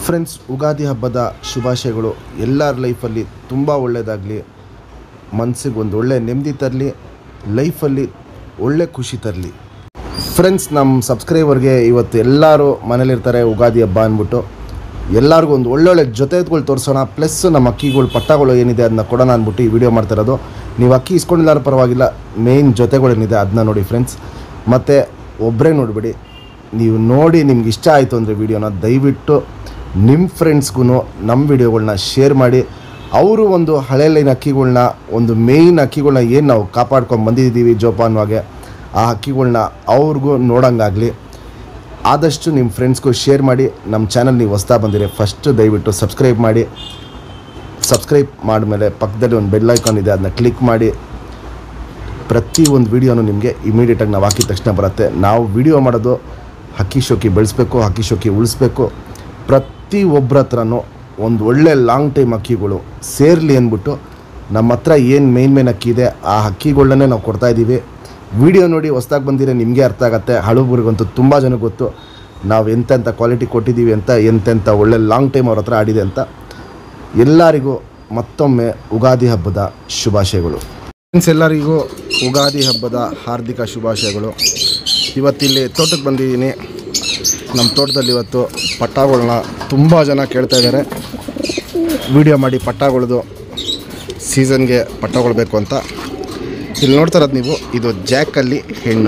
friends Ugadi ಹಬ್ಬದ ಶುಭಾಶಯಗಳು ಎಲ್ಲರ ಲೈಫಲ್ಲಿ ತುಂಬ ಒಳ್ಳೆಯದಾಗಲಿ ಮನಸ್ಸಿಗೆ ಒಂದು ಒಳ್ಳೆ ನೆಮ್ಮದಿ ತರಲಿ ಲೈಫಲ್ಲಿ ಒಳ್ಳೆ ಖುಷಿ ತರಲಿ ಫ್ರೆಂಡ್ಸ್ ನಮ್ಮ ಸಬ್ಸ್ಕ್ರೈಬರ್ಗೆ ಇವತ್ತು ಎಲ್ಲರೂ ಮನೇಲಿರ್ತಾರೆ ಉಗಾದಿ ಹಬ್ಬ ಅಂದ್ಬಿಟ್ಟು ಎಲ್ಲರಿಗೂ ಒಂದು ಒಳ್ಳೊಳ್ಳೆ ಜೊತೆಗಳು ತೋರಿಸೋಣ ಪ್ಲಸ್ ನಮ್ಮ ಅಕ್ಕಿಗಳು ಪಟ್ಟಗಳು ಏನಿದೆ ಅದನ್ನ ಕೊಡೋಣ ಅಂದ್ಬಿಟ್ಟು ಈ ವಿಡಿಯೋ ಮಾಡ್ತಿರೋದು ನೀವು ಅಕ್ಕಿ ಇಸ್ಕೊಂಡಿಲ್ಲ ಪರವಾಗಿಲ್ಲ ಮೇಯ್ನ್ ಜೊತೆಗಳೇನಿದೆ ಅದನ್ನ ನೋಡಿ ಫ್ರೆಂಡ್ಸ್ ಮತ್ತು ಒಬ್ಬರೇ ನೋಡಿಬಿಡಿ ನೀವು ನೋಡಿ ನಿಮ್ಗೆ ಇಷ್ಟ ಆಯಿತು ಅಂದರೆ ವಿಡಿಯೋನ ದಯವಿಟ್ಟು ನಿಮ್ಮ ಫ್ರೆಂಡ್ಸ್ಗೂ ನಮ್ಮ ವಿಡಿಯೋಗಳ್ನ ಶೇರ್ ಮಾಡಿ ಅವರು ಒಂದು ಹಳೆ ಲೈನ್ ಅಕ್ಕಿಗಳ್ನ ಒಂದು ಮೇಯ್ನ್ ಅಕ್ಕಿಗಳ್ನ ಏನು ನಾವು ಕಾಪಾಡ್ಕೊಂಡು ಬಂದಿದ್ದೀವಿ ಜೋಪಾನವಾಗಿ ಆ ಹಕ್ಕಿಗಳ್ನ ಅವ್ರಿಗೂ ನೋಡೋಂಗಾಗಲಿ ಆದಷ್ಟು ನಿಮ್ಮ ಫ್ರೆಂಡ್ಸ್ಗೂ ಶೇರ್ ಮಾಡಿ ನಮ್ಮ ಚಾನಲ್ ನೀವು ಹೊಸ್ತಾ ಬಂದಿರಿ ಫಸ್ಟು ದಯವಿಟ್ಟು ಸಬ್ಸ್ಕ್ರೈಬ್ ಮಾಡಿ ಸಬ್ಸ್ಕ್ರೈಬ್ ಮಾಡಿದ್ಮೇಲೆ ಪಕ್ಕದಲ್ಲಿ ಒಂದು ಬೆಲ್ ಐಕಾನ್ ಇದೆ ಅದನ್ನ ಕ್ಲಿಕ್ ಮಾಡಿ ಪ್ರತಿ ಒಂದು ವೀಡಿಯೋನು ನಿಮಗೆ ಇಮಿಡಿಯೇಟಾಗಿ ನಾವು ಹಾಕಿದ ತಕ್ಷಣ ಬರುತ್ತೆ ನಾವು ವಿಡಿಯೋ ಮಾಡೋದು ಹಕ್ಕಿ ಶೋಕಿ ಬೆಳೆಸ್ಬೇಕು ಹಕ್ಕಿ ಶೋಕಿ ಉಳಿಸ್ಬೇಕು ಪ್ರತಿ ಒಬ್ಬರ ಹತ್ರನೂ ಒಂದು ಒಳ್ಳೆ ಲಾಂಗ್ ಟೈಮ್ ಅಕ್ಕಿಗಳು ಸೇರಲಿ ಅಂದ್ಬಿಟ್ಟು ನಮ್ಮ ಹತ್ರ ಏನು ಮೇನ್ ಮೇನ್ ಅಕ್ಕಿ ಇದೆ ಆ ಹಕ್ಕಿಗಳನ್ನೇ ನಾವು ಕೊಡ್ತಾ ಇದ್ದೀವಿ ವಿಡಿಯೋ ನೋಡಿ ಹೊಸ್ದಾಗಿ ಬಂದಿರೋ ನಿಮಗೆ ಅರ್ಥ ಆಗುತ್ತೆ ಹಳುಬರಿಗಂತೂ ತುಂಬ ಜನ ಗೊತ್ತು ನಾವು ಎಂತೆಂಥ ಕ್ವಾಲಿಟಿ ಕೊಟ್ಟಿದ್ದೀವಿ ಅಂತ ಎಂತೆಂಥ ಒಳ್ಳೆ ಲಾಂಗ್ ಟೈಮ್ ಅವ್ರ ಹತ್ರ ಆಡಿದೆ ಅಂತ ಎಲ್ಲರಿಗೂ ಮತ್ತೊಮ್ಮೆ ಉಗಾದಿ ಹಬ್ಬದ ಶುಭಾಶಯಗಳು ಫ್ರೆಂಡ್ಸ್ ಎಲ್ಲರಿಗೂ ಉಗಾದಿ ಹಬ್ಬದ ಹಾರ್ದಿಕ ಶುಭಾಶಯಗಳು ಇವತ್ತಿಲ್ಲಿ ತೋಟಕ್ಕೆ ಬಂದಿದ್ದೀನಿ ನಮ್ಮ ತೋಟದಲ್ಲಿ ಇವತ್ತು ಪಟ್ಟಾಗಳನ್ನ ತುಂಬ ಜನ ಕೇಳ್ತಾ ಇದ್ದಾರೆ ವಿಡಿಯೋ ಮಾಡಿ ಪಟ್ಟಾಗಳದು ಸೀಸನ್ಗೆ ಪಟ್ಟಗಳು ಬೇಕು ಅಂತ ಇಲ್ಲಿ ನೋಡ್ತಾ ಇರೋದು ನೀವು ಇದು ಜಾಕಲ್ಲಿ ಹೆಣ್ಣು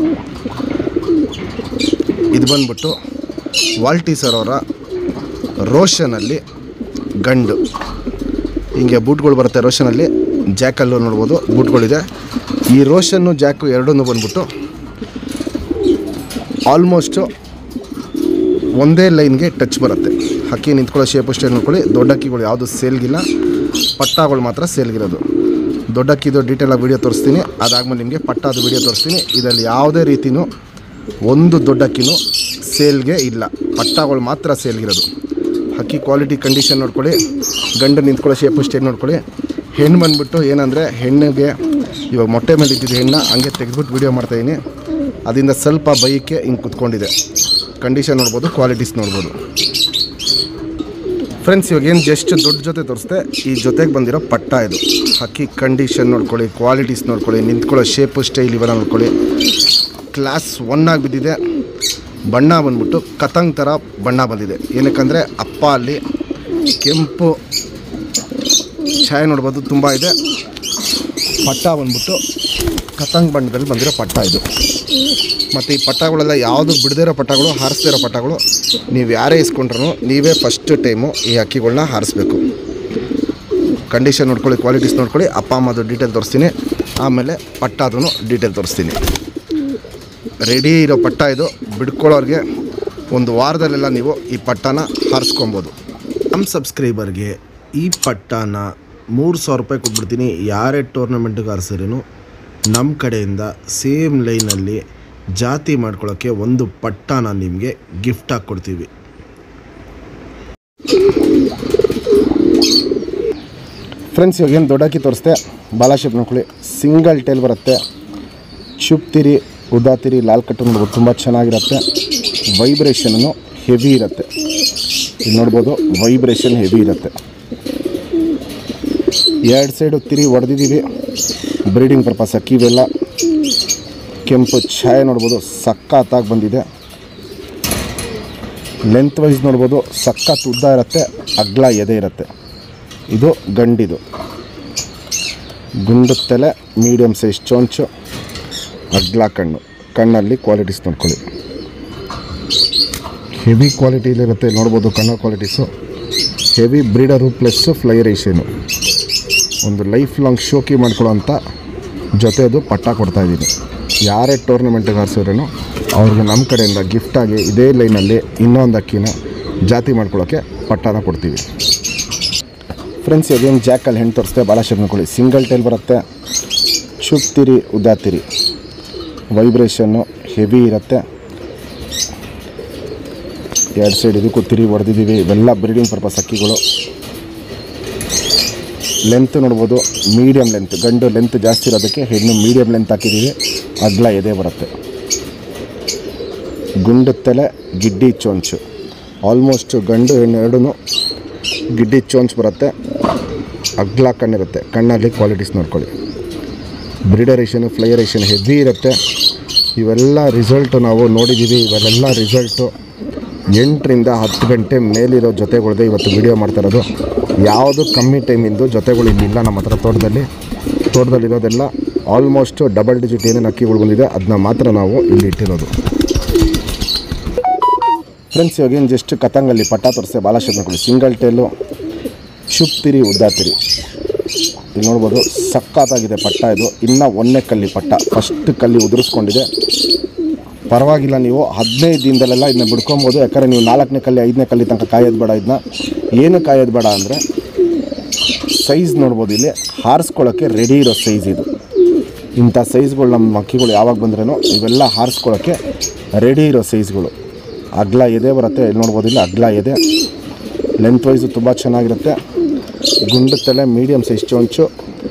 ಇದು ಬಂದ್ಬಿಟ್ಟು ವಾಲ್ಟಿ ಸರ್ ಅವರ ರೋಷನಲ್ಲಿ ಗಂಡು ಹಿಂಗೆ ಬೂಟ್ಗಳು ಬರುತ್ತೆ ರೋಷನಲ್ಲಿ ಜಾಕಲ್ಲೂ ನೋಡ್ಬೋದು ಬೂಟ್ಗಳಿದೆ ಈ ರೋಷನ್ನು ಜಾಕು ಎರಡನ್ನೂ ಬಂದ್ಬಿಟ್ಟು ಆಲ್ಮೋಸ್ಟು ಒಂದೇ ಲೈನ್ಗೆ ಟಚ್ ಬರುತ್ತೆ ಹಕ್ಕಿ ನಿಂತ್ಕೊಳ್ಳೋ ಶೇಪ್ ಅಷ್ಟೇ ನೋಡ್ಕೊಳ್ಳಿ ದೊಡ್ಡ ಹಕ್ಕಿಗಳು ಯಾವುದು ಸೇಲ್ಗಿಲ್ಲ ಪಟ್ಟಾಗಳು ಮಾತ್ರ ಸೇಲ್ಗಿರೋದು ದೊಡ್ಡ ಹಕ್ಕಿದು ಡೀಟೇಲಾಗಿ ವೀಡಿಯೋ ತೋರಿಸ್ತೀನಿ ಅದಾದ್ಮೇಲೆ ನಿಮಗೆ ಪಟ್ಟಾದ ವೀಡಿಯೋ ತೋರಿಸ್ತೀನಿ ಇದರಲ್ಲಿ ಯಾವುದೇ ರೀತಿಯೂ ಒಂದು ದೊಡ್ಡ ಹಕ್ಕಿನೂ ಸೇಲ್ಗೆ ಇಲ್ಲ ಪಟ್ಟಾಗಳು ಮಾತ್ರ ಸೇಲ್ಗಿರೋದು ಹಕ್ಕಿ ಕ್ವಾಲಿಟಿ ಕಂಡೀಷನ್ ನೋಡ್ಕೊಳ್ಳಿ ಗಂಡು ನಿಂತ್ಕೊಳ್ಳೋ ಶೇಪ್ ಸ್ಟೇಟ್ ನೋಡ್ಕೊಳ್ಳಿ ಹೆಣ್ಣು ಬಂದ್ಬಿಟ್ಟು ಏನಂದರೆ ಹೆಣ್ಣಿಗೆ ಇವಾಗ ಮೊಟ್ಟೆ ಮೇಲೆ ಇದ್ದಿದ್ದು ಹೆಣ್ಣ ಹಂಗೆ ತೆಗೆದ್ಬಿಟ್ಟು ವೀಡಿಯೋ ಮಾಡ್ತಾಯಿದ್ದೀನಿ ಅದರಿಂದ ಸ್ವಲ್ಪ ಬೈಕ್ಕೆ ಹಿಂಗೆ ಕುತ್ಕೊಂಡಿದೆ ಕಂಡೀಷನ್ ನೋಡ್ಬೋದು ಕ್ವಾಲಿಟೀಸ್ ನೋಡ್ಬೋದು ಫ್ರೆಂಡ್ಸ್ ಇವಾಗ ಏನು ಜಸ್ಟ್ ದೊಡ್ಡ ಜೊತೆ ತೋರಿಸ್ದೆ ಈ ಜೊತೆಗೆ ಬಂದಿರೋ ಪಟ್ಟ ಇದು ಹಕ್ಕಿ ಕಂಡೀಷನ್ ನೋಡ್ಕೊಳ್ಳಿ ಕ್ವಾಲಿಟೀಸ್ ನೋಡ್ಕೊಳ್ಳಿ ನಿಂತ್ಕೊಳ್ಳೋ ಶೇಪು ಸ್ಟೈಲ್ ಇವೆಲ್ಲ ನೋಡ್ಕೊಳ್ಳಿ ಕ್ಲಾಸ್ ಒನ್ ಆಗಿ ಬಿದ್ದಿದೆ ಬಣ್ಣ ಬಂದ್ಬಿಟ್ಟು ಕತಂಗ್ ಥರ ಬಣ್ಣ ಬಂದಿದೆ ಏನಕ್ಕಂದರೆ ಅಪ್ಪ ಅಲ್ಲಿ ಕೆಂಪು ಛಾಯೆ ನೋಡ್ಬೋದು ತುಂಬ ಇದೆ ಪಟ್ಟ ಬಂದ್ಬಿಟ್ಟು ಕತಂಗ್ ಬಣ್ಣದಲ್ಲಿ ಬಂದಿರೋ ಪಟ್ಟ ಇದು ಮತ್ತು ಈ ಪಟ್ಟಗಳೆಲ್ಲ ಯಾವುದು ಬಿಡದೇ ಇರೋ ಪಟ್ಟಗಳು ಹಾರಿಸ್ದೇ ಇರೋ ಪಟ್ಟಗಳು ನೀವು ಯಾರೇ ಇಸ್ಕೊಂಡ್ರು ನೀವೇ ಫಸ್ಟ್ ಟೈಮು ಈ ಅಕ್ಕಿಗಳನ್ನ ಹಾರಿಸ್ಬೇಕು ಕಂಡೀಷನ್ ನೋಡ್ಕೊಳ್ಳಿ ಕ್ವಾಲಿಟೀಸ್ ನೋಡ್ಕೊಳ್ಳಿ ಅಪ್ಪ ಅಮ್ಮದು ಡೀಟೇಲ್ ತೋರಿಸ್ತೀನಿ ಆಮೇಲೆ ಪಟ್ಟಾದ್ರೂ ಡೀಟೇಲ್ ತೋರಿಸ್ತೀನಿ ರೆಡಿ ಇರೋ ಪಟ್ಟ ಇದು ಬಿಡ್ಕೊಳ್ಳೋರಿಗೆ ಒಂದು ವಾರದಲ್ಲೆಲ್ಲ ನೀವು ಈ ಪಟ್ಟನ ಹಾರಿಸ್ಕೊಬೋದು ನಮ್ಮ ಸಬ್ಸ್ಕ್ರೈಬರ್ಗೆ ಈ ಪಟ್ಟನ ಮೂರು ಸಾವಿರ ರೂಪಾಯಿ ಕೊಟ್ಬಿಡ್ತೀನಿ ಯಾರೇ ಟೂರ್ನಮೆಂಟ್ಗೆ ಹಾರಿಸಿರೇನು ನಮ್ಮ ಕಡೆಯಿಂದ ಸೇಮ್ ಲೈನಲ್ಲಿ ಜಾತಿ ಮಾಡ್ಕೊಳ್ಳೋಕ್ಕೆ ಒಂದು ಪಟ್ಟನ ನಿಮಗೆ ಗಿಫ್ಟಾಗಿ ಕೊಡ್ತೀವಿ ಫ್ರೆಂಡ್ಸ್ ಇವಾಗ ಏನು ದೊಡ್ಡಕ್ಕಿ ತೋರಿಸ್ದೆ ಬಾಲಾಶೇಪ್ ನೋಡ್ಕೊಳ್ಳಿ ಸಿಂಗಲ್ ಟೇಲ್ ಬರುತ್ತೆ ಚುಪ್ತಿರಿ ಉದಾತಿರಿ ಲಾಲ್ ಕಟ್ಟು ನೋಡ್ಬೋದು ತುಂಬ ಚೆನ್ನಾಗಿರುತ್ತೆ ವೈಬ್ರೇಷನ್ನು ಹೆವಿ ಇರುತ್ತೆ ಇಲ್ಲಿ ನೋಡ್ಬೋದು ವೈಬ್ರೇಷನ್ ಹೆವಿ ಇರುತ್ತೆ ಎರಡು ಸೈಡು ತಿರಿ ಹೊಡೆದಿದ್ದೀವಿ ಬ್ರೀಡಿಂಗ್ ಪರ್ಪಸ್ ಅಕ್ಕಿ ಇವೆಲ್ಲ ಕೆಂಪು ಛಾಯೆ ನೋಡ್ಬೋದು ಸಖತ್ತಾಗಿ ಬಂದಿದೆ ಲೆಂತ್ ವೈಸ್ ನೋಡ್ಬೋದು ಸಖತ್ ಉದ್ದ ಇರುತ್ತೆ ಅಗ್ಲ ಎದೆ ಇರುತ್ತೆ ಇದು ಗಂಡಿದು ಗುಂಡು ತಲೆ ಮೀಡಿಯಮ್ ಸೈಜ್ ಚೊಂಚು ಅಗ್ಲ ಕಣ್ಣು ಕಣ್ಣಲ್ಲಿ ಕ್ವಾಲಿಟೀಸ್ ನೋಡ್ಕೊಳ್ಳಿ ಹೆವಿ ಕ್ವಾಲಿಟಿಲಿರುತ್ತೆ ನೋಡ್ಬೋದು ಕಣ್ಣು ಕ್ವಾಲಿಟೀಸು ಹೆವಿ ಬ್ರೀಡರು ಪ್ಲಸ್ಸು ಫ್ಲೈರೇಷನು ಒಂದು ಲೈಫ್ ಲಾಂಗ್ ಶೋಕಿ ಮಾಡ್ಕೊಳ್ಳೋಂಥ ಜೊತೆದು ಪಟ್ಟ ಕೊಡ್ತಾಯಿದ್ದೀನಿ ಯಾರೇ ಟೂರ್ನಮೆಂಟಿಗೆ ಹಾರಿಸಿದ್ರೂ ಅವ್ರಿಗೆ ನಮ್ಮ ಕಡೆಯಿಂದ ಗಿಫ್ಟಾಗಿ ಇದೇ ಲೈನಲ್ಲಿ ಇನ್ನೊಂದು ಅಕ್ಕಿನ ಜಾತಿ ಮಾಡ್ಕೊಳ್ಳೋಕ್ಕೆ ಪಟ್ಟನ ಕೊಡ್ತೀವಿ ಫ್ರೆಂಡ್ಸ್ ಇದೇನು ಜಾಕಲ್ಲಿ ಹೆಣ್ಣು ತೋರಿಸ್ತೆ ಭಾಳ ಶೇಪ್ ನೋಡ್ಕೊಳ್ಳಿ ಸಿಂಗಲ್ ಟೈಲ್ ಬರುತ್ತೆ ಚುಪ್ತಿರಿ ಉದಾತಿರಿ ವೈಬ್ರೇಷನ್ನು ಹೆವಿ ಇರುತ್ತೆ ಎರಡು ಸೈಡ್ ಇದಕ್ಕೂ ತಿರಿ ಹೊಡೆದಿದ್ದೀವಿ ಇವೆಲ್ಲ ಬ್ರೀಡಿಂಗ್ ಪರ್ಪಸ್ ಅಕ್ಕಿಗಳು ಲೆಂತ್ ನೋಡ್ಬೋದು ಮೀಡಿಯಮ್ ಲೆಂತ್ ಗಂಡು ಲೆಂತ್ ಜಾಸ್ತಿ ಇರೋದಕ್ಕೆ ಹೆಣ್ಣು ಮೀಡಿಯಮ್ ಲೆಂತ್ ಹಾಕಿದ್ದೀವಿ ಅಗ್ಲ ಎದೆ ಬರುತ್ತೆ ಗುಂಡು ತಲೆ ಗಿಡ್ಡಿ ಚೊಂಚು ಆಲ್ಮೋಸ್ಟ್ ಗಂಡು ಹೆಣ್ಣು ಎರಡೂ ಗಿಡ್ಡಿ ಚೋನ್ಸ್ ಬರುತ್ತೆ ಅಗ್ಲ ಕಣ್ಣಿರುತ್ತೆ ಕಣ್ಣಲ್ಲಿ ಕ್ವಾಲಿಟೀಸ್ ನೋಡ್ಕೊಳ್ಳಿ ಬ್ರಿಡರೇಷನು ಫ್ಲೈಯರೇಷನ್ ಹೆವಿ ಇರುತ್ತೆ ಇವೆಲ್ಲ ರಿಸಲ್ಟು ನಾವು ನೋಡಿದ್ದೀವಿ ಇವೆಲ್ಲ ರಿಸಲ್ಟು ಎಂಟರಿಂದ ಹತ್ತು ಗಂಟೆ ಮೇಲಿರೋ ಜೊತೆಗಳಿದೆ ಇವತ್ತು ವಿಡಿಯೋ ಮಾಡ್ತಾ ಇರೋದು ಯಾವುದು ಕಮ್ಮಿ ಟೈಮಿಂದು ಜೊತೆಗಳು ಇಲ್ಲಿಲ್ಲ ನಮ್ಮ ಹತ್ರ ತೋಟದಲ್ಲಿ ತೋಟದಲ್ಲಿರೋದೆಲ್ಲ ಆಲ್ಮೋಸ್ಟ್ ಡಬಲ್ ಡಿಜಿಟ್ ಏನೇನು ಅಕ್ಕಿಗಳು ಬಂದಿದೆ ಅದನ್ನ ಮಾತ್ರ ನಾವು ಇಲ್ಲಿ ಇಟ್ಟಿರೋದು ಫ್ರೆಂಡ್ಸ್ ಇವಾಗ ಏನು ಜಸ್ಟ್ ಕತಂಗಲ್ಲಿ ಪಟ್ಟ ತೋರಿಸ್ತೆ ಬಾಲಶೇಪ್ ನೋಡ್ಕೊಳ್ಳಿ ಸಿಂಗಲ್ ಟೇಲು ಶುಪ್ತಿರಿ ಉದ್ದಾತಿರಿ ಇಲ್ಲಿ ನೋಡ್ಬೋದು ಸಖತ್ತಾಗಿದೆ ಪಟ್ಟ ಇದು ಇನ್ನೂ ಒಂದನೇ ಕಲ್ಲಿ ಪಟ್ಟ ಫಸ್ಟ್ ಕಲ್ಲಿ ಉದುರಿಸ್ಕೊಂಡಿದೆ ಪರವಾಗಿಲ್ಲ ನೀವು ಹದಿನೈದು ದಿನದಲ್ಲೆಲ್ಲ ಇದನ್ನ ಬಿಡ್ಕೊಬೋದು ಯಾಕಂದರೆ ನೀವು ನಾಲ್ಕನೇ ಕಲ್ಲಿ ಐದನೇ ಕಲ್ಲಿ ತನಕ ಕಾಯೋದು ಬೇಡ ಇದನ್ನ ಏನು ಕಾಯೋದು ಬೇಡ ಅಂದರೆ ಸೈಜ್ ನೋಡ್ಬೋದು ಇಲ್ಲಿ ಹಾರಿಸ್ಕೊಳ್ಳೋಕ್ಕೆ ರೆಡಿ ಇರೋ ಸೈಜ್ ಇದು ಇಂಥ ಸೈಜ್ಗಳು ನಮ್ಮ ಅಕ್ಕಿಗಳು ಯಾವಾಗ ಬಂದ್ರೂ ಇವೆಲ್ಲ ಹಾರಿಸ್ಕೊಳ್ಳೋಕ್ಕೆ ರೆಡಿ ಇರೋ ಸೈಜ್ಗಳು ಅಗ್ಲ ಎದೆ ಬರುತ್ತೆ ಇಲ್ಲಿ ನೋಡ್ಬೋದು ಇಲ್ಲಿ ಅಗ್ಲ ಎದೆ ಲೆಂತ್ ವೈಸು ತುಂಬ ಚೆನ್ನಾಗಿರುತ್ತೆ ಗುಂಡು ತಲೆ ಮೀಡಿಯಮ್ ಸೈಜ್ ಚೊಂಚು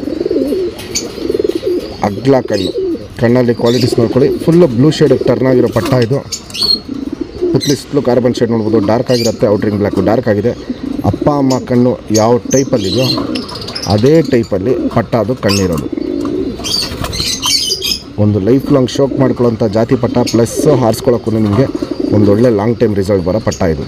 ಅಗ್ಲ ಕಣ್ಣು ಕಣ್ಣಲ್ಲಿ ಕ್ವಾಲಿಟೀಸ್ ನೋಡ್ಕೊಳ್ಳಿ ಫುಲ್ಲು ಬ್ಲೂ ಶೇಡ್ ಟರ್ನ್ ಆಗಿರೋ ಪಟ್ಟ ಇದು ಪುತ್ಲಿ ಸುತ್ತಲೂ ಕಾರ್ಬನ್ ಶೇಡ್ ನೋಡ್ಬೋದು ಡಾರ್ಕ್ ಆಗಿರುತ್ತೆ ಔಟ್ರಿಂಗ್ ಬ್ಲ್ಯಾಕು ಡಾರ್ಕ್ ಆಗಿದೆ ಅಪ್ಪ ಅಮ್ಮ ಕಣ್ಣು ಯಾವ ಟೈಪಲ್ಲಿದೆಯೋ ಅದೇ ಟೈಪಲ್ಲಿ ಪಟ್ಟ ಅದು ಕಣ್ಣಿರೋದು ಒಂದು ಲೈಫ್ ಲಾಂಗ್ ಶೋಕ್ ಮಾಡ್ಕೊಳ್ಳೋಂಥ ಜಾತಿ ಪಟ್ಟ ಪ್ಲಸ್ ಹಾರಿಸ್ಕೊಳ್ಳೋಕ್ಕೂ ನಿಮಗೆ ಒಂದು ಒಳ್ಳೆ ಲಾಂಗ್ ಟೈಮ್ ರಿಸಲ್ಟ್ ಬರೋ ಪಟ್ಟ ಇದು